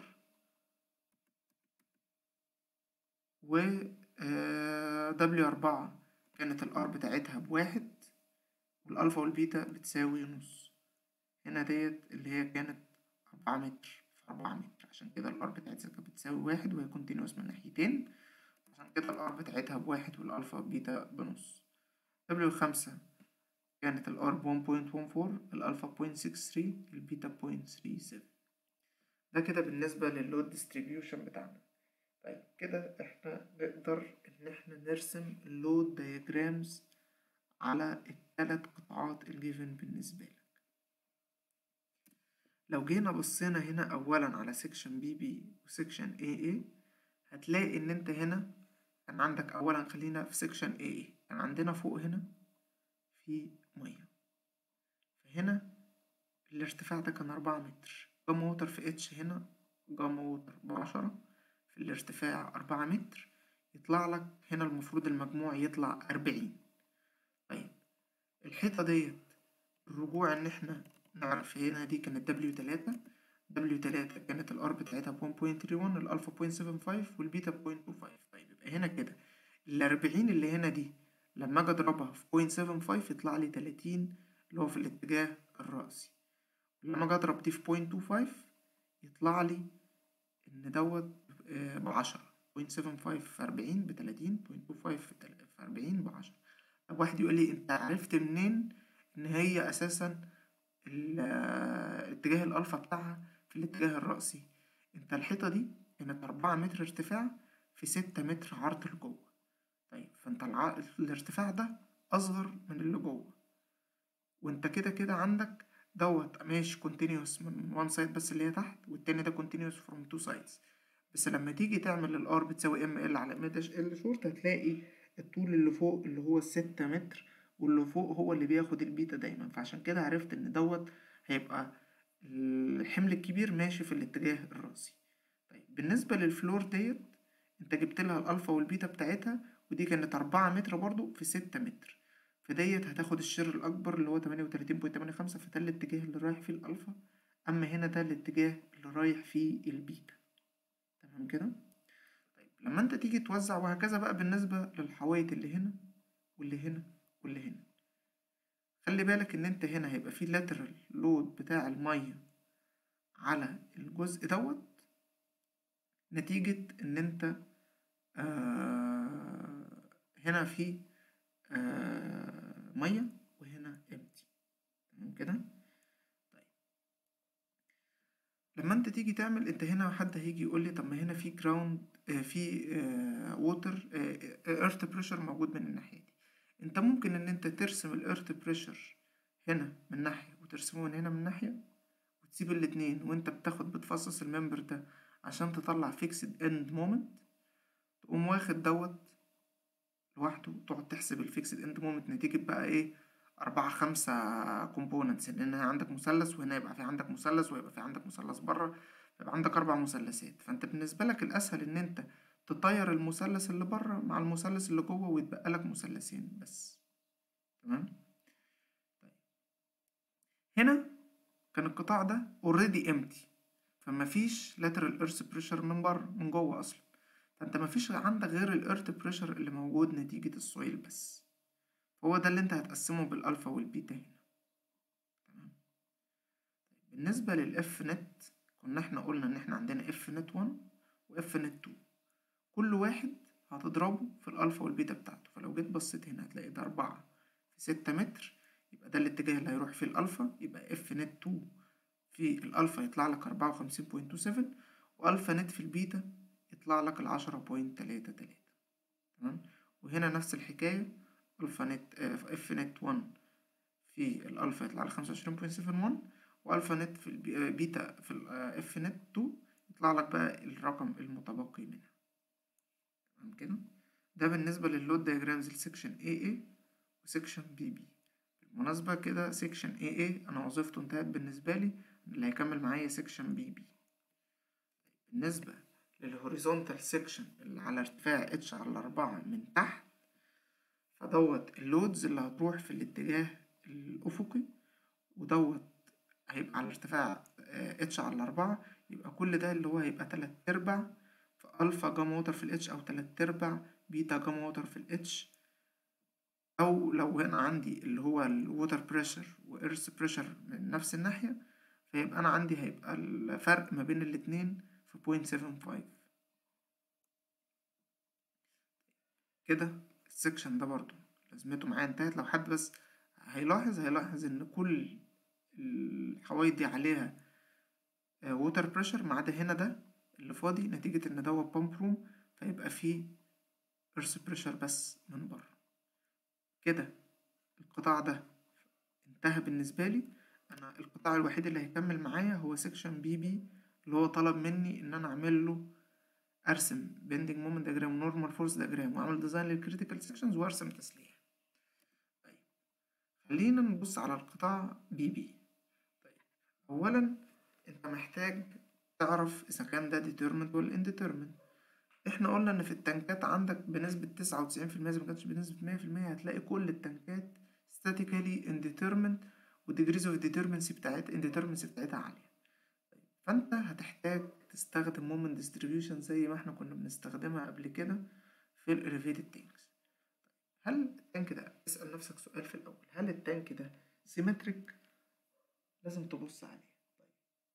و دبليو أربعة كانت الآر بتاعتها بواحد والألفا والبيتا بتساوي نص هنا ديت اللي هي كانت أربعة متر في أربعة متر عشان كده الآر بتاعتها كانت بتساوي واحد وهي كونتينوس من ناحيتين عشان كده الآر بتاعتها بواحد والألفا بيتا بنص دبليو خمسة كانت ال R 1.14 ال alpha 0.63 البيتا 0.37 ده كده بالنسبة لللود ديستريبيوشن بتاعنا طيب كده احنا نقدر ان احنا نرسم اللود دياجرامز على التلات قطاعات الجيفن بالنسبة لك لو جينا بصينا هنا اولا على سيكشن بي بي وسيكشن اي اي هتلاقي ان انت هنا كان عندك اولا خلينا في سيكشن اي اي كان عندنا فوق هنا في مية فهنا الارتفاع ده كان أربعة متر جاما ووتر في اتش هنا جاما ووتر بعشرة في الارتفاع أربعة متر يطلع لك هنا المفروض المجموع يطلع أربعين طيب الحيطة ديت الرجوع إن احنا نعرف هنا دي كانت دبليو تلاتة دبليو تلاتة كانت الار بتاعتها بوين بوينت تري ون الألفا بوينت سفن فايف والبيتا بوينت تو فايف طيب يبقى هنا كده الأربعين اللي هنا دي لما اجي اضربها في 0.75 يطلع لي 30 اللي هو في الاتجاه الرأسي لما اجي اضرب دي في 0.25 يطلع لي ان دوت بعشرة 0.75 في 40 ب 30 0.25 في 40 بعشرة طب واحد يقول لي انت عرفت منين ان هي اساسا اتجاه الالفا بتاعها في الاتجاه الرأسي انت الحيطة دي كانت أربعة متر ارتفاع في ستة متر عرض لجوه طيب فانت الع... الارتفاع ده اصغر من اللي جوه وانت كده كده عندك دوت ماشي كونتينيوس من وان سايد بس اللي هي تحت والتاني ده كونتينيوس فروم تو سايدز بس لما تيجي تعمل الار بتساوي ام ال على ام داش ال شورت هتلاقي الطول اللي فوق اللي هو الستة متر واللي فوق هو اللي بياخد البيتا دايما فعشان كده عرفت ان دوت هيبقى الحمل الكبير ماشي في الاتجاه الرأسي طيب بالنسبة للفلور ديت انت جبت لها الالفا والبيتا بتاعتها ودي كانت أربعة متر برضو في ستة متر فديت هتاخد الشر الأكبر اللي هو تمانية وتلاتين بوينت تمانية خمسة فده الاتجاه اللي رايح فيه الألفا أما هنا ده الاتجاه اللي رايح فيه البيتا تمام كده طيب لما انت تيجي توزع وهكذا بقى بالنسبة للحوايط اللي هنا واللي هنا واللي هنا خلي بالك ان انت هنا هيبقى فيه لاترال لود بتاع المية على الجزء دوت نتيجة ان انت آه هنا في آه مية وهنا امتي تمام كده طيب لما انت تيجي تعمل انت هنا حد هيجي يقول لي طب ما هنا في جراوند آه في ووتر ايرث بريشر موجود من الناحية دي انت ممكن ان انت ترسم الايرث بريشر هنا من ناحية وترسمه من هنا من ناحية وتسيب الاتنين وانت بتاخد بتفصص الممبر ده عشان تطلع فيكسد اند مومنت تقوم واخد دوت لوحده تقعد تحسب الفيكسد اند مومنت نتيجة بقى ايه أربعة خمسة كومبوننتس لأن هنا عندك مثلث وهنا يبقى في عندك مثلث ويبقى في عندك مثلث بره يبقى عندك أربع مثلثات فأنت بالنسبة لك الأسهل إن أنت تطير المثلث اللي بره مع المثلث اللي جوه ويتبقى لك مثلثين بس تمام طيب هنا كان القطاع ده اوريدي امتي فمفيش lateral earth pressure من بره من جوه اصلا فانت مفيش عندك غير الارث بريشر اللي موجود نتيجة السويل بس هو ده اللي انت هتقسمه بالالفا والبيتا هنا تمام بالنسبة للاف نت كنا احنا قلنا ان احنا عندنا اف نت 1 واف نت 2 كل واحد هتضربه في الالفا والبيتا بتاعته فلو جيت بصيت هنا هتلاقي ده أربعة في ستة متر يبقى ده الاتجاه اللي هيروح فيه الالفا يبقى اف نت 2 في الالفا يطلع لك أربعة وخمسين بوينت تو سفن والفا نت في البيتا يطلع لك العشرة بوينت تلاتة تلاتة تمام وهنا نفس الحكاية الفا نت اف نت 1 في الالفا يطلع على خمسة وعشرين بوينت سفن ون والفا نت في البيتا في الاف نت 2 يطلع لك بقى الرقم المتبقي منها تمام كده ده بالنسبة لللود دياجرامز السكشن AA وسكشن BB بالمناسبة كده سكشن AA أنا وظيفته انتهت بالنسبة لي اللي هيكمل معايا سكشن BB بالنسبة للهوريزونتال سيكشن اللي على ارتفاع اتش على أربعة من تحت فدوت اللودز اللي هتروح في الاتجاه الأفقي ودوت هيبقى على ارتفاع اتش على أربعة يبقى كل ده اللي هو هيبقى تلات أرباع في ألفا جاما ووتر في الاتش أو تلات أرباع بيتا جاما ووتر في الاتش أو لو هنا عندي اللي هو الووتر بريشر وإيرث بريشر من نفس الناحية فيبقى أنا عندي هيبقى الفرق ما بين الاتنين في بوينت سيفن فايف كده السكشن ده برضو لازمته معايا انتهت لو حد بس هيلاحظ هيلاحظ ان كل الحوايط دي عليها ووتر بريشر ما عدا هنا ده اللي فاضي نتيجة ان دوت بامب روم فيبقى فيه ايرث بريشر بس من بره كده القطاع ده انتهى بالنسبة لي انا القطاع الوحيد اللي هيكمل معايا هو سكشن بي بي اللي هو طلب مني ان انا اعمل له ارسم بيندنج مومنت دياجرام نورمال فورس دياجرام واعمل ديزاين للكريتيكال سيكشنز وارسم تسليح طيب خلينا نبص على القطاع بي بي طيب اولا انت محتاج تعرف اذا كان ده determined ولا indetermined احنا قلنا ان في التنكات عندك بنسبة تسعة وتسعين في المية ما كانتش بنسبة مية في المية هتلاقي كل التنكات statically indetermined و degrees of determinacy بتاعت indeterminacy بتاعتها عالية فانت هتحتاج تستخدم moment distribution زي ما احنا كنا بنستخدمها قبل كده في ال elevated tanks هل التانك ده اسأل نفسك سؤال في الأول هل التانك ده symmetric لازم تبص عليه طيب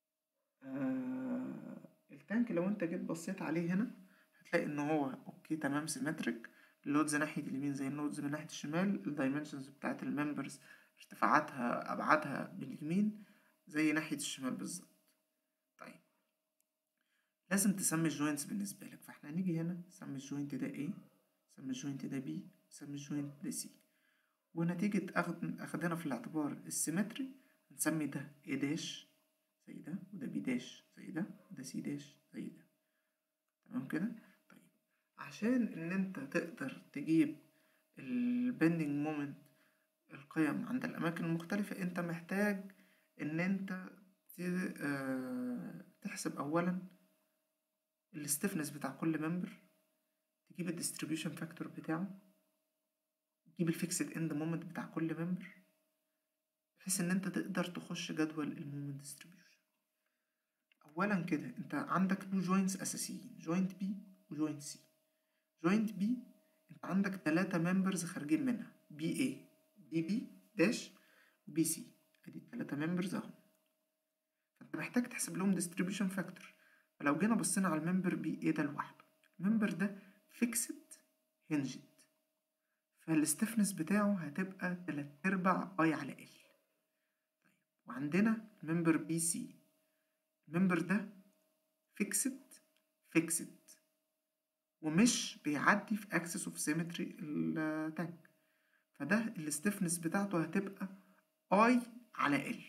آه التانك لو انت جيت بصيت عليه هنا هتلاقي ان هو اوكي تمام سيمتريك اللودز ناحية اليمين زي اللودز من ناحية الشمال الدايمنشنز بتاعت الممبرز ارتفاعاتها أبعادها باليمين زي ناحية الشمال بالظبط طيب لازم تسمي الجوينتس بالنسبة لك فاحنا هنيجي هنا نسمي الجوينت ده A نسمي الجوينت ده B نسمي الجوينت ده C ونتيجة أخد أخدنا في الاعتبار السيمتري نسمي ده A داش زي ده وده B داش زي ده وده C داش زي ده تمام كده طيب عشان ان انت تقدر تجيب البندنج مومنت القيم عند الاماكن المختلفة انت محتاج ان انت تحسب اولا الستيفنس بتاع كل ممبر تجيب الديستريبيوشن فاكتور بتاعه تجيب الفيكسد اند مومنت بتاع كل ممبر بحيث ان انت تقدر تخش جدول المومنت ديستريبيوشن اولا كده انت عندك تو جوينتس اساسيين جوينت بي وجوينت سي جوينت بي انت عندك ثلاثة ممبرز خارجين منها بي اي بي بي داش بي سي ادي الثلاثة ممبرز اهو فانت محتاج تحسب لهم ديستريبيوشن فاكتور فلو جينا بصينا على الممبر بي اي ده لوحده الممبر ده فيكسد هنجد فالستفنس بتاعه هتبقى تلات ارباع اي على ال طيب وعندنا الممبر بي سي الممبر ده فيكسد فيكسد ومش بيعدي في اكسس اوف سيمتري التانك فده الستفنس بتاعته هتبقى اي على ال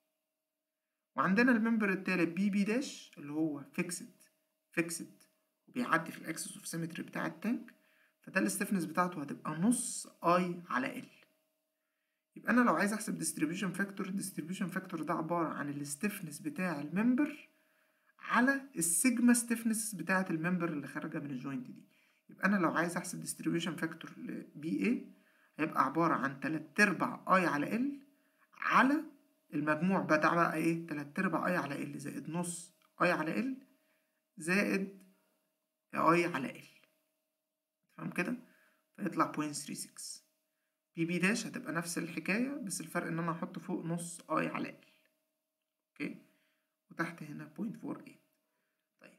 وعندنا الممبر التالت بي بي داش اللي هو فيكسد فيكسد وبيعدي في الاكسس اوف سيمتري بتاع التانك فده الستفنس بتاعته هتبقى نص اي على ال يبقى انا لو عايز احسب ديستريبيوشن فاكتور الديستريبيوشن فاكتور ده عباره عن الستفنس بتاع الممبر على السيجما ستفنس بتاعه الممبر اللي خارجه من الجوينت دي يبقى انا لو عايز احسب ديستريبيوشن فاكتور لبي اي هيبقى عباره عن تلات ارباع اي على ال على المجموع بتاع بقى ايه تلات ارباع اي على ال زائد نص اي على ال زائد اي على ال تمام كده فيطلع بوينت ثري سكس بي بي داش هتبقى نفس الحكاية بس الفرق إن أنا أحط فوق نص أي على ال أوكي وتحت هنا بوينت فور ايت طيب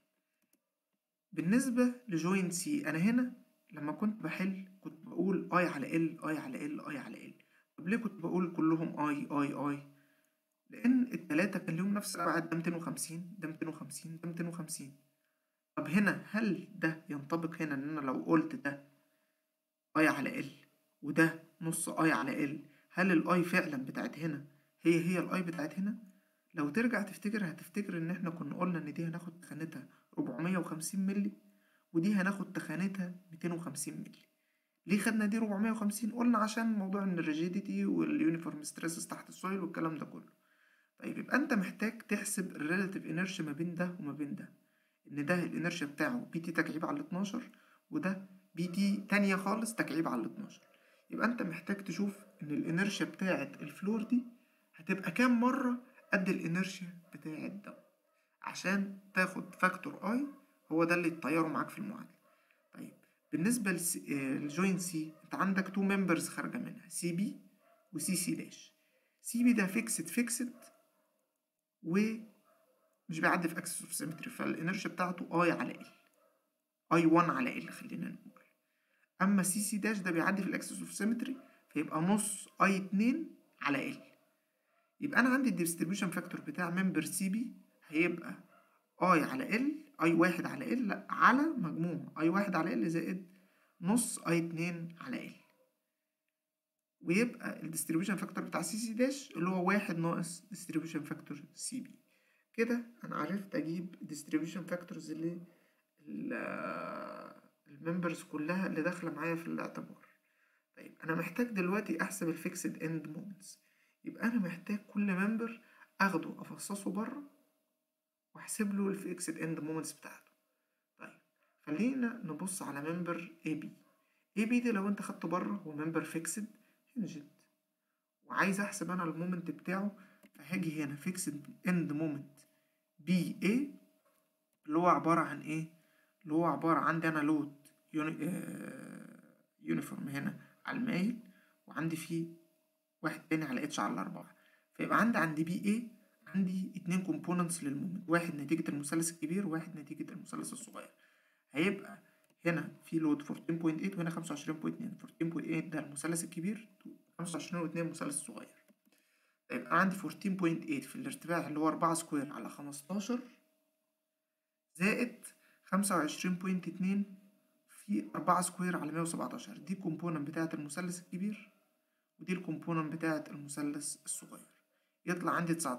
بالنسبة لجوينت سي أنا هنا لما كنت بحل كنت بقول أي على ال أي على ال أي على ال طب ليه كنت بقول كلهم أي أي أي لأن التلاتة كان ليهم نفس الأبعاد ده ميتين وخمسين ده ميتين وخمسين ده ميتين وخمسين طب هنا هل ده ينطبق هنا إن أنا لو قلت ده اي على ال وده نص اي على ال هل الاي فعلا بتاعت هنا هي هي الاي بتاعت هنا لو ترجع تفتكر هتفتكر ان احنا كنا قلنا ان دي هناخد تخانتها 450 ملي ودي هناخد تخانتها 250 ملي ليه خدنا دي 450 قلنا عشان موضوع ان الريجيديتي واليونيفورم ستريسز تحت السويل والكلام ده كله طيب يبقى انت محتاج تحسب الريلاتيف انرشيا ما بين ده وما بين ده ان ده الانرشيا بتاعه بي تي تكعيب على 12 وده بي تي تانية خالص تكعيب على 12 يبقى انت محتاج تشوف ان الانرشيا بتاعه الفلور دي هتبقى كام مرة قد الانرشيا بتاعه ده عشان تاخد فاكتور اي هو ده اللي يطيره معاك في المعادلة طيب بالنسبة للجوين سي انت عندك تو ممبرز خارجة منها سي بي وسي سي داش سي بي ده فيكسد فيكسد ومش بيعدي في اكسس اوف سيمتري فالانرشيا بتاعته اي على ال اي 1 على ال خلينا نقول اما سي سي داش ده بيعدي في الاكسس اوف سيمتري فيبقى نص اي 2 على ال يبقى انا عندي الديستريبيوشن فاكتور بتاع ممبر سي بي هيبقى اي على ال اي واحد على ال لا على مجموع اي واحد على ال زائد نص اي 2 على ال ويبقى الديستريبيوشن فاكتور بتاع سي سي داش اللي هو واحد ناقص ديستريبيوشن فاكتور سي بي كده انا عرفت اجيب الديستريبيوشن فاكتورز اللي الممبرز كلها اللي داخله معايا في الاعتبار طيب انا محتاج دلوقتي احسب الفيكسد اند مومنتس يبقى انا محتاج كل ممبر اخده افصصه بره واحسب له الفيكسد اند مومنتس بتاعته طيب خلينا نبص على ممبر اي بي اي بي دي لو انت خدته بره هو ممبر فيكسد هنجد وعايز احسب انا المومنت بتاعه فهاجي هنا فيكسد اند مومنت بي اي اللي هو عبارة عن ايه اللي هو عبارة عندي انا لود يوني آه يونيفورم هنا على المايل وعندي فيه واحد تاني على اتش على الأربعة فيبقى عندي عند بي اي عندي اتنين كومبوننتس للمومنت واحد نتيجة المثلث الكبير وواحد نتيجة المثلث الصغير هيبقى هنا في لود 14.8 وهنا 25.2 14.8 ده المثلث الكبير 25 و2 المثلث الصغير يبقى أنا عندي 14.8 في الارتفاع اللي هو 4 سكوير على 15 زائد 25.2 في 4 سكوير على 117 دي الكومبوننت بتاعة المثلث الكبير ودي الكومبوننت بتاعة المثلث الصغير يطلع عندي 19.23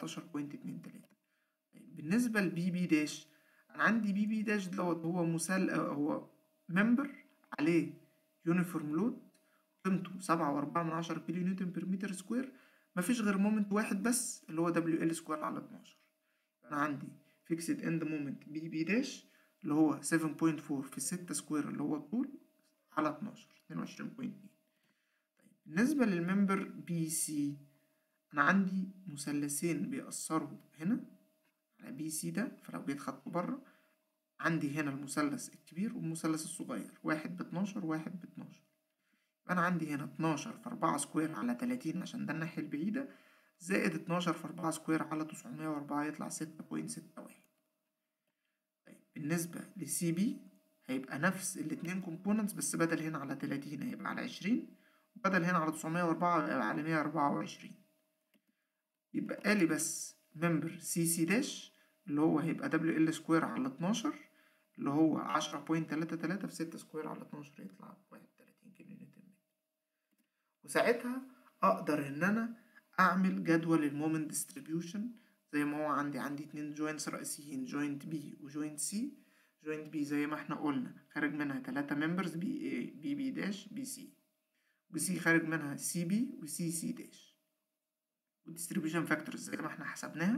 بالنسبة لبي بي داش أنا عندي بي بي داش دوت هو مثل هو ممبر عليه يونيفورم لود قيمته سبعة وأربعة من عشرة كيلو نيوتن بير متر سكوير مفيش غير مومنت واحد بس اللي هو دبليو ال سكوير على 12 أنا عندي فيكسد اند مومنت بي بي داش اللي هو 7.4 في 6 سكوير اللي هو الطول على 12 22.2 طيب بالنسبة للممبر بي سي أنا عندي مثلثين بيأثروا هنا على بي سي ده فلو جيت خدته بره عندي هنا المثلث الكبير والمثلث الصغير واحد باتناشر واحد باتناشر أنا عندي هنا اتناشر في أربعة سكوير على تلاتين عشان ده الناحية البعيدة زائد اتناشر في أربعة سكوير على تسعمية وأربعة يطلع ستة بوينت ستة واحد طيب بالنسبة لسي بي هيبقى نفس الاتنين كومبوننتس بس بدل هنا على تلاتين هيبقى على عشرين وبدل هنا على تسعمية وأربعة هيبقى على مية أربعة وعشرين يبقى لي بس ممبر سي سي داش اللي هو هيبقى دبليو ال سكوير على اتناشر اللي هو عشرة بوينت تلاتة تلاتة في ستة سكوير على اتناشر يطلع واحد وتلاتين كيلو نيوتن متر وساعتها أقدر إن أنا أعمل جدول المومنت ديستريبيوشن زي ما هو عندي عندي اتنين جوينتس رئيسيين جوينت بي وجوينت سي جوينت بي زي ما احنا قلنا خارج منها تلاتة ممبرز بي اي بي بي داش بي سي وسي خارج منها سي بي وسي سي داش والديستريبيوشن فاكتورز زي ما احنا حسبناها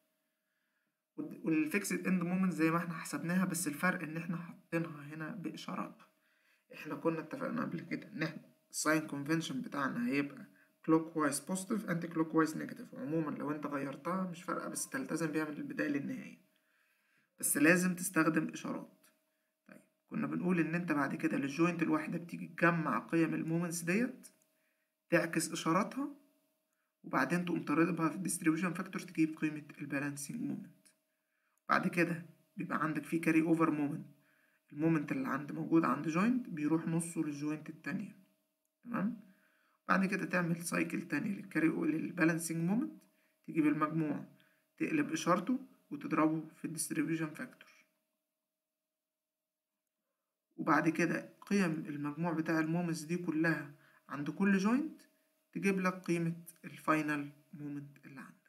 والفيكسد اند مومنت زي ما احنا حسبناها بس الفرق ان احنا حاطينها هنا باشارات احنا كنا اتفقنا قبل كده ان احنا الساين كونفنشن بتاعنا هيبقى كلوك وايز بوزيتيف انتي كلوك وايز نيجاتيف عموما لو انت غيرتها مش فارقه بس تلتزم بيها من البدايه للنهايه بس لازم تستخدم اشارات طيب كنا بنقول ان انت بعد كده للجوينت الواحده بتيجي تجمع قيم المومنتس ديت تعكس اشاراتها وبعدين تقوم تضربها في الديستريبيوشن فاكتور تجيب قيمه البالانسنج مومنت بعد كده بيبقى عندك في كاري اوفر مومنت المومنت اللي عند موجود عند جوينت بيروح نصه للجوينت التانية تمام بعد كده تعمل سايكل تاني للكاري للبالانسنج مومنت تجيب المجموع تقلب اشارته وتضربه في الديستريبيوشن فاكتور وبعد كده قيم المجموع بتاع المومنتس دي كلها عند كل جوينت تجيب لك قيمة الفاينل مومنت اللي عندك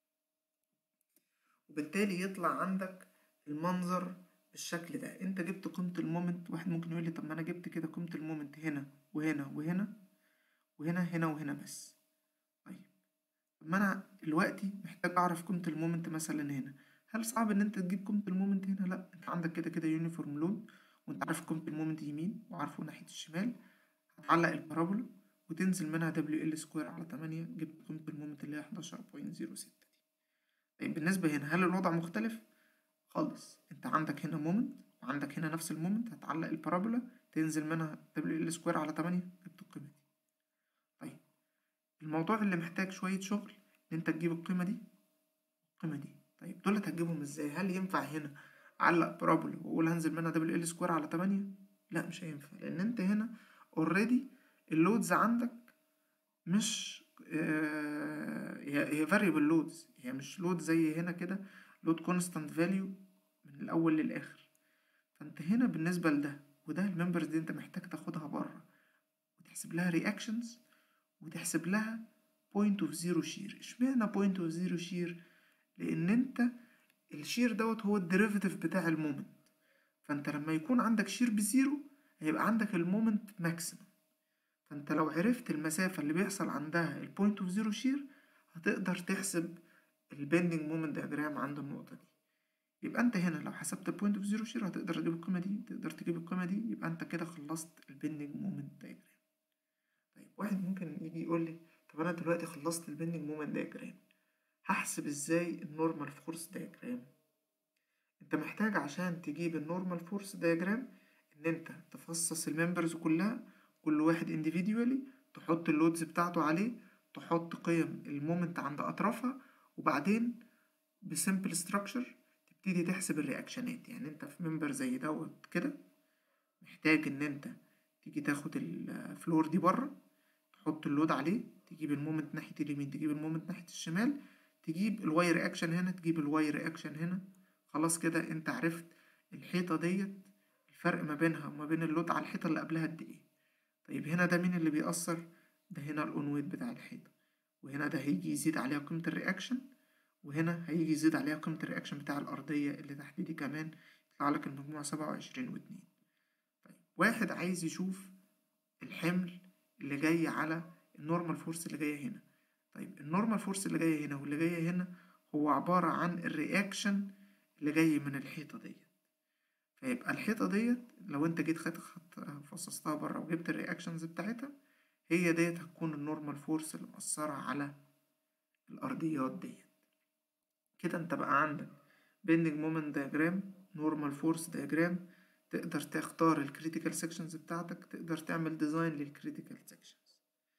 وبالتالي يطلع عندك المنظر بالشكل ده انت جبت قيمة المومنت واحد ممكن يقول لي طب ما انا جبت كده قيمة المومنت هنا وهنا وهنا وهنا هنا وهنا بس طيب طب ما انا دلوقتي محتاج اعرف قيمة المومنت مثلا هنا هل صعب ان انت تجيب قيمة المومنت هنا لا انت عندك كده كده يونيفورم لود وانت عارف قيمة المومنت يمين وعارفه ناحية الشمال هتعلق البارابولا وتنزل منها دبليو ال سكوير على تمانية جبت قيمة المومنت اللي هي حداشر بوينت زيرو ستة دي طيب بالنسبة هنا هل الوضع مختلف؟ خالص انت عندك هنا مومنت وعندك هنا نفس المومنت هتعلق البارابولا تنزل منها دبليو ال سكوير على تمانية جبت القيمة دي طيب الموضوع اللي محتاج شوية شغل ان انت تجيب القيمة دي القيمة دي طيب دولت هتجيبهم ازاي هل ينفع هنا اعلق بارابولا واقول هنزل منها دبليو ال سكوير على تمانية لا مش هينفع لان انت هنا اوريدي اللودز عندك مش آه هي هي فاريبل لودز هي مش لود زي هنا كده لود كونستانت فاليو من الاول للاخر فانت هنا بالنسبه لده وده الممبرز دي انت محتاج تاخدها بره وتحسب لها رياكشنز وتحسب لها بوينت اوف زيرو شير اشمعنى بوينت اوف زيرو شير لان انت الشير دوت هو الديريفيتيف بتاع المومنت فانت لما يكون عندك شير بزيرو هيبقى عندك المومنت ماكسيمم فانت لو عرفت المسافة اللي بيحصل عندها البوينت اوف زيرو شير هتقدر تحسب البندنج مومنت دياجرام عند النقطة دي يبقى انت هنا لو حسبت البوينت اوف زيرو شير هتقدر تجيب القيمة دي تقدر تجيب القيمة دي يبقى انت كده خلصت البندنج مومنت دياجرام طيب واحد ممكن يجي يقول لي طب انا دلوقتي خلصت البندنج مومنت دياجرام هحسب ازاي النورمال فورس دياجرام انت محتاج عشان تجيب النورمال فورس دياجرام ان انت تفصص الممبرز كلها كل واحد individually تحط اللودز بتاعته عليه تحط قيم المومنت عند اطرافها وبعدين بسمبل ستراكشر تبتدي تحسب الرياكشنات يعني انت في ممبر زي دوت كده محتاج ان انت تيجي تاخد الفلور دي بره تحط اللود عليه تجيب المومنت ناحية اليمين تجيب المومنت ناحية الشمال تجيب الواي رياكشن هنا تجيب الواي رياكشن هنا خلاص كده انت عرفت الحيطة ديت الفرق ما بينها وما بين اللود على الحيطة اللي قبلها قد ايه طيب هنا ده مين اللي بيأثر ده هنا الأونويت بتاع الحيطة وهنا ده هيجي يزيد عليها قيمة الرياكشن وهنا هيجي يزيد عليها قيمة الرياكشن بتاع الأرضية اللي تحت دي كمان يطلع لك المجموع سبعة وعشرين واتنين طيب واحد عايز يشوف الحمل اللي جاي على النورمال فورس اللي جاية هنا طيب النورمال فورس اللي جاية هنا واللي جاية هنا هو عبارة عن الرياكشن اللي جاي من الحيطة ديت فيبقى الحيطة ديت لو انت جيت خدت فصصتها بره وجبت الرياكشنز بتاعتها هي ديت هتكون النورمال فورس اللي مأثرة على الأرضيات ديت كده انت بقى عندك bending moment diagram normal force diagram تقدر تختار الكريتيكال sections بتاعتك تقدر تعمل ديزاين للكريتيكال sections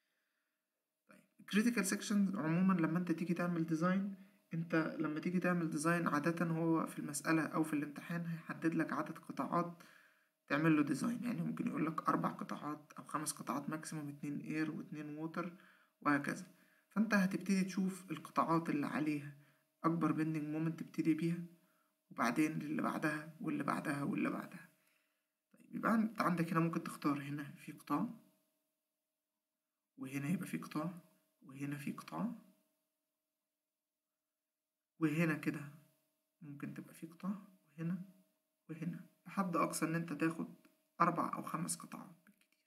طيب الكريتيكال sections عموما لما انت تيجي تعمل ديزاين انت لما تيجي تعمل ديزاين عادة هو في المسألة أو في الامتحان هيحدد لك عدد قطاعات تعمل له ديزاين يعني ممكن يقول لك أربع قطاعات أو خمس قطاعات ماكسيموم اتنين اير واتنين ووتر وهكذا فانت هتبتدي تشوف القطاعات اللي عليها أكبر بندنج مومنت تبتدي بيها وبعدين اللي بعدها واللي بعدها واللي بعدها طيب يبقى انت عندك هنا ممكن تختار هنا في قطاع وهنا يبقى في قطاع وهنا في قطاع وهنا كده ممكن تبقى في قطاع وهنا وهنا لحد أقصى إن أنت تاخد أربع أو خمس قطاعات بالكتير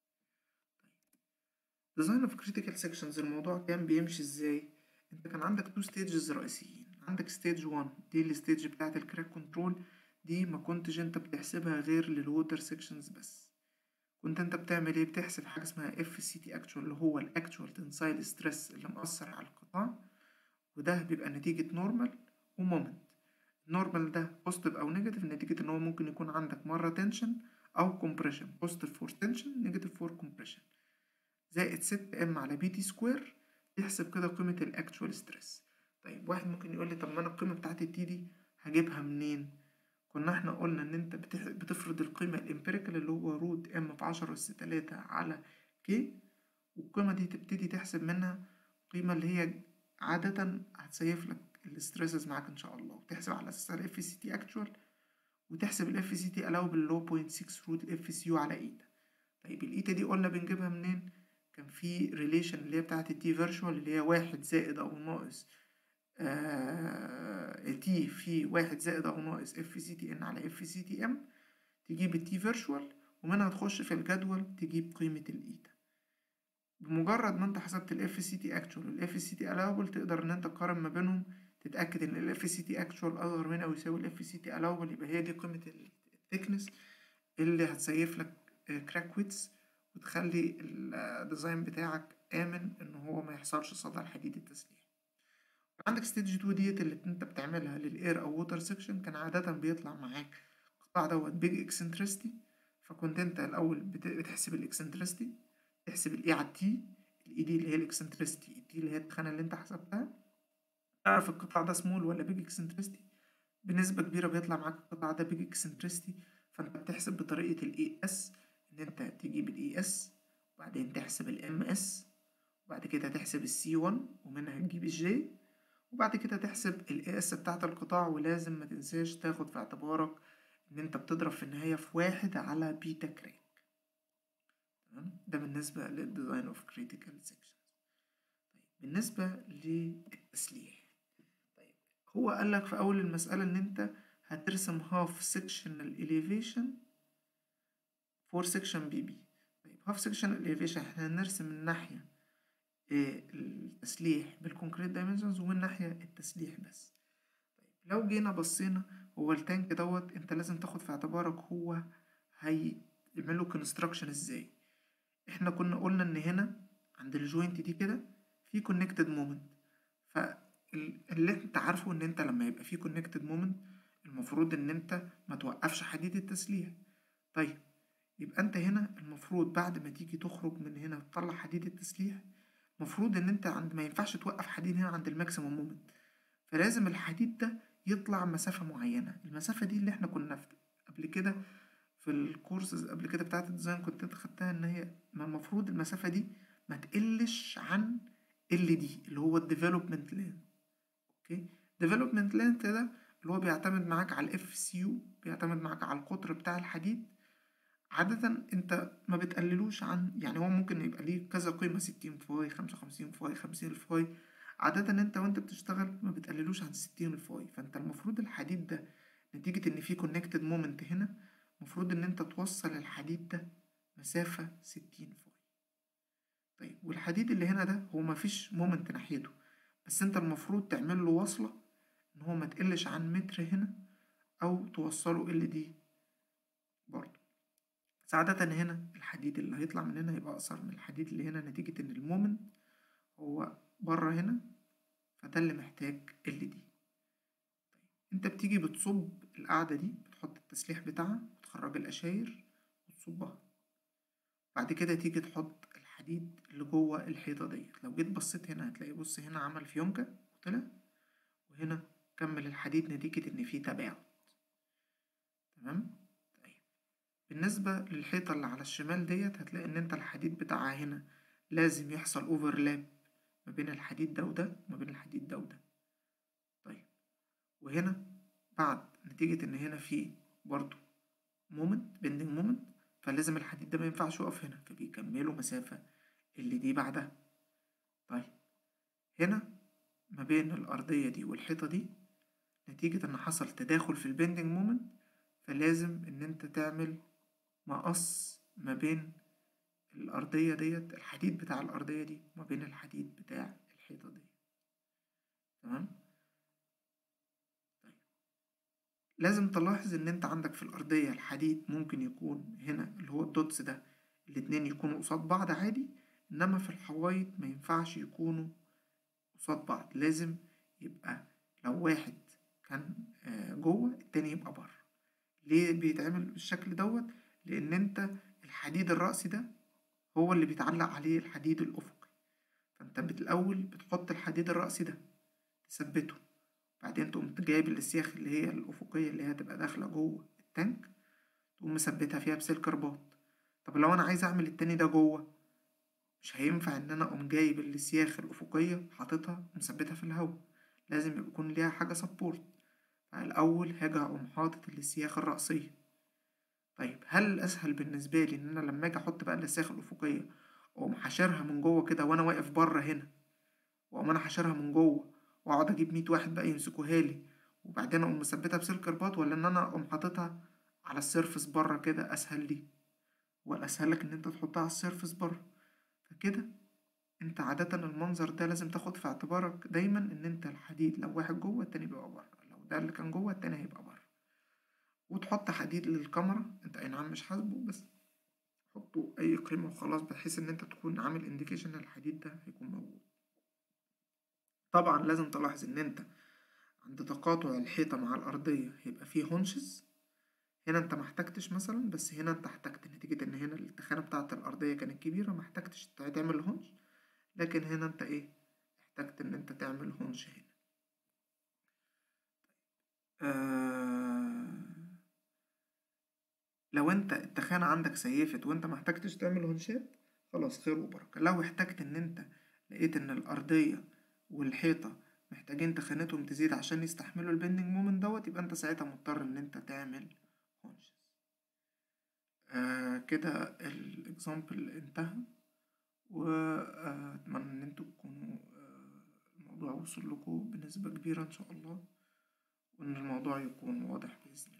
طيب design of critical sections الموضوع كان بيمشي إزاي أنت كان عندك تو ستيجز رئيسيين عندك ستيج 1 دي الستيج بتاعة الكراك كنترول دي ما كنتش انت بتحسبها غير للووتر سيكشنز بس كنت انت بتعمل ايه بتحسب حاجه اسمها اف سي تي اكتوال اللي هو الاكتوال تنسايل ستريس اللي مأثر على القطاع وده بيبقى نتيجة نورمال ومومنت النورمال ده بوزيتيف أو نيجاتيف نتيجة إن هو ممكن يكون عندك مرة تنشن أو كومبريشن بوزيتيف فور تنشن نيجاتيف فور كومبريشن زائد ست ام على بي تي سكوير يحسب كده قيمة الأكتوال ستريس طيب واحد ممكن يقول لي طب ما أنا القيمة بتاعت التي دي هجيبها منين؟ كنا احنا قلنا إن أنت بتفرض القيمة الإمبيريكال اللي هو روت ام في عشرة أس تلاتة على كي والقيمة دي تبتدي تحسب منها القيمة اللي هي عادة هتسيف لك الستريسز معاك ان شاء الله وتحسب على اساس الاف سي تي اكتوال وتحسب الاف سي تي الاوبل اللي هو 0.6 روت اف سي يو على ايتا طيب الايتا دي قلنا بنجيبها منين كان في ريليشن اللي هي بتاعه التي فيرشوال اللي هي واحد زائد او ناقص آه تي في واحد زائد او ناقص اف سي تي ان على اف سي تي ام تجيب التي فيرشوال ومنها تخش في الجدول تجيب قيمة الايتا بمجرد ما انت حسبت الاف سي تي اكتوال والاف سي تي الاوبل تقدر ان انت تقارن ما بينهم تتأكد ان الاف سي تي اكتوال اصغر من او يساوي الاف سي تي الاوبل يبقى هي دي قيمة الثيكنس اللي هتسيف لك كراك ويتس وتخلي الديزاين بتاعك آمن إن هو ما يحصلش صدى الحديد التسليح عندك ستيج 2 ديت اللي انت بتعملها للاير او ووتر سيكشن كان عادة بيطلع معاك القطاع دوت بيج اكسنترستي فكنت انت الاول بتحسب الاكسنترستي تحسب الاي على التي الاي دي اللي هي الاكسنترستي التي اللي هي التخانة اللي انت حسبتها تعرف القطاع ده سمول ولا بيج اكسنترستي بنسبة كبيرة بيطلع معاك القطاع ده بيج اكسنترستي فانت بتحسب بطريقة الاي اس ان انت تجيب الاي اس وبعدين تحسب الام اس وبعد كده تحسب السي 1 ومنها تجيب الجي وبعد كده تحسب الاي اس بتاعت القطاع ولازم ما تنساش تاخد في اعتبارك ان انت بتضرب في النهاية في واحد على بيتا كراك تمام ده بالنسبة للديزاين اوف كريتيكال سيكشنز طيب بالنسبة للتسليح طيب هو قالك في اول المسألة ان انت هترسم هاف سيكشنال elevation فور سيكشن بي بي طيب هاف سيكشن elevation احنا هنرسم من ناحية التسليح بالكونكريت دايمنشنز ومن ناحية التسليح بس طيب لو جينا بصينا هو التانك دوت انت لازم تاخد في اعتبارك هو هيعمله كونستراكشن ازاي احنا كنا قلنا ان هنا عند الجوينت دي كده في كونكتد مومنت فاللي انت عارفه ان انت لما يبقى في كونكتد مومنت المفروض ان انت ما توقفش حديد التسليح طيب يبقى انت هنا المفروض بعد ما تيجي تخرج من هنا وتطلع حديد التسليح المفروض ان انت عند ما ينفعش توقف حديد هنا عند الماكسيموم مومنت فلازم الحديد ده يطلع مسافة معينة المسافة دي اللي احنا كنا قبل كده في الكورسز قبل كده بتاعت الديزاين كنت انت خدتها ان هي ما المفروض المسافة دي ما تقلش عن ال دي اللي هو الديفلوبمنت لين اوكي ديفلوبمنت لين ده اللي هو بيعتمد معاك على الاف سي يو بيعتمد معاك على القطر بتاع الحديد عادة انت ما بتقللوش عن يعني هو ممكن يبقى ليه كذا قيمة ستين فاي خمسة وخمسين فاي خمسين فاي عادة انت وانت بتشتغل ما بتقللوش عن ستين فاي فانت المفروض الحديد ده نتيجة ان في كونكتد مومنت هنا المفروض ان انت توصل الحديد ده مسافة ستين فاي طيب والحديد اللي هنا ده هو مفيش مومنت ناحيته بس انت المفروض تعمل له وصلة ان هو ما تقلش عن متر هنا او توصله ال دي برضه بس عادة هنا الحديد اللي هيطلع من هنا هيبقى أقصر من الحديد اللي هنا نتيجة إن المومنت هو بره هنا فده اللي محتاج ال دي طيب انت بتيجي بتصب القاعدة دي بتحط التسليح بتاعها وتخرج القشاير وتصبها بعد كده تيجي تحط الحديد اللي جوه الحيطة ديت لو جيت بصيت هنا هتلاقي بص هنا عمل فيونكة وطلع وهنا كمل الحديد نتيجة إن فيه تباعد تمام طيب بالنسبة للحيطة اللي على الشمال ديت هتلاقي إن انت الحديد بتاعها هنا لازم يحصل اوفرلاب ما بين الحديد ده وده وما بين الحديد ده وده طيب وهنا بعد نتيجة إن هنا في برضو مومنت بيندنج مومنت فلازم الحديد ده مينفعش يقف هنا فبيكملوا مسافة اللي دي بعدها طيب هنا ما بين الأرضية دي والحيطة دي نتيجة إن حصل تداخل في البيندنج مومنت فلازم إن أنت تعمل مقص ما بين الأرضية ديت الحديد بتاع الأرضية دي وما بين الحديد بتاع الحيطة دي تمام طيب لازم تلاحظ إن أنت عندك في الأرضية الحديد ممكن يكون هنا اللي هو الدوتس ده الاتنين يكونوا قصاد بعض عادي إنما في الحوايط ما ينفعش يكونوا قصاد بعض لازم يبقى لو واحد كان جوه التاني يبقى بره ليه بيتعمل بالشكل دوت لأن أنت الحديد الرأسي ده هو اللي بيتعلق عليه الحديد الأفقي فأنت بالأول بتحط الحديد الرأسي ده تثبته بعدين تقوم جايب الأسياخ اللي هي الأفقية اللي هي هتبقى داخلة جوه التانك تقوم مثبتها فيها بسلك رباط طب لو أنا عايز أعمل التاني ده جوه مش هينفع إن أنا أقوم جايب الأسياخ الأفقية حاططها ومثبتها في الهواء لازم يكون ليها حاجة سبورت فالأول هاجي أقوم حاطط السياخ الرأسية طيب هل الأسهل بالنسبة لي إن أنا لما أجي أحط بقى السياخ الأفقية أقوم حاشرها من جوه كده وأنا واقف بره هنا وأقوم أنا حاشرها من جوه وأقعد أجيب مية واحد بقى يمسكوها لي وبعدين أقوم مثبتها بسلك رباط ولا إن أنا أقوم حاططها على السيرفس بره كده أسهل لي هو الأسهل لك إن أنت تحطها على السيرفس بره فكده انت عادة المنظر ده لازم تاخد في اعتبارك دايما ان انت الحديد لو واحد جوه التاني بيبقى بره لو ده اللي كان جوه التاني هيبقى بره وتحط حديد للكاميرا انت اي نعم مش حاسبه بس حطه اي قيمة وخلاص بحيث ان انت تكون عامل انديكيشن الحديد ده هيكون موجود طبعا لازم تلاحظ ان انت عند تقاطع الحيطة مع الأرضية هيبقى فيه هونشز هنا انت محتاجتش مثلا بس هنا انت احتجت نتيجة ان هنا التخانة بتاعة الأرضية كانت كبيرة محتاجتش تعمل هونش لكن هنا انت ايه احتجت ان انت تعمل هونش هنا آه لو انت التخانة عندك سيفت وانت محتاجتش تعمل هونشات خلاص خير وبركة لو احتجت ان انت لقيت ان الأرضية والحيطة محتاجين تخانتهم تزيد عشان يستحملوا البندنج مومنت دوت يبقى انت ساعتها مضطر ان انت تعمل هونشز آه كده الاكزامبل انتهى وأتمنى إن انتوا تكونوا الموضوع وصل لكم بنسبة كبيرة إن شاء الله وإن الموضوع يكون واضح بإذن الله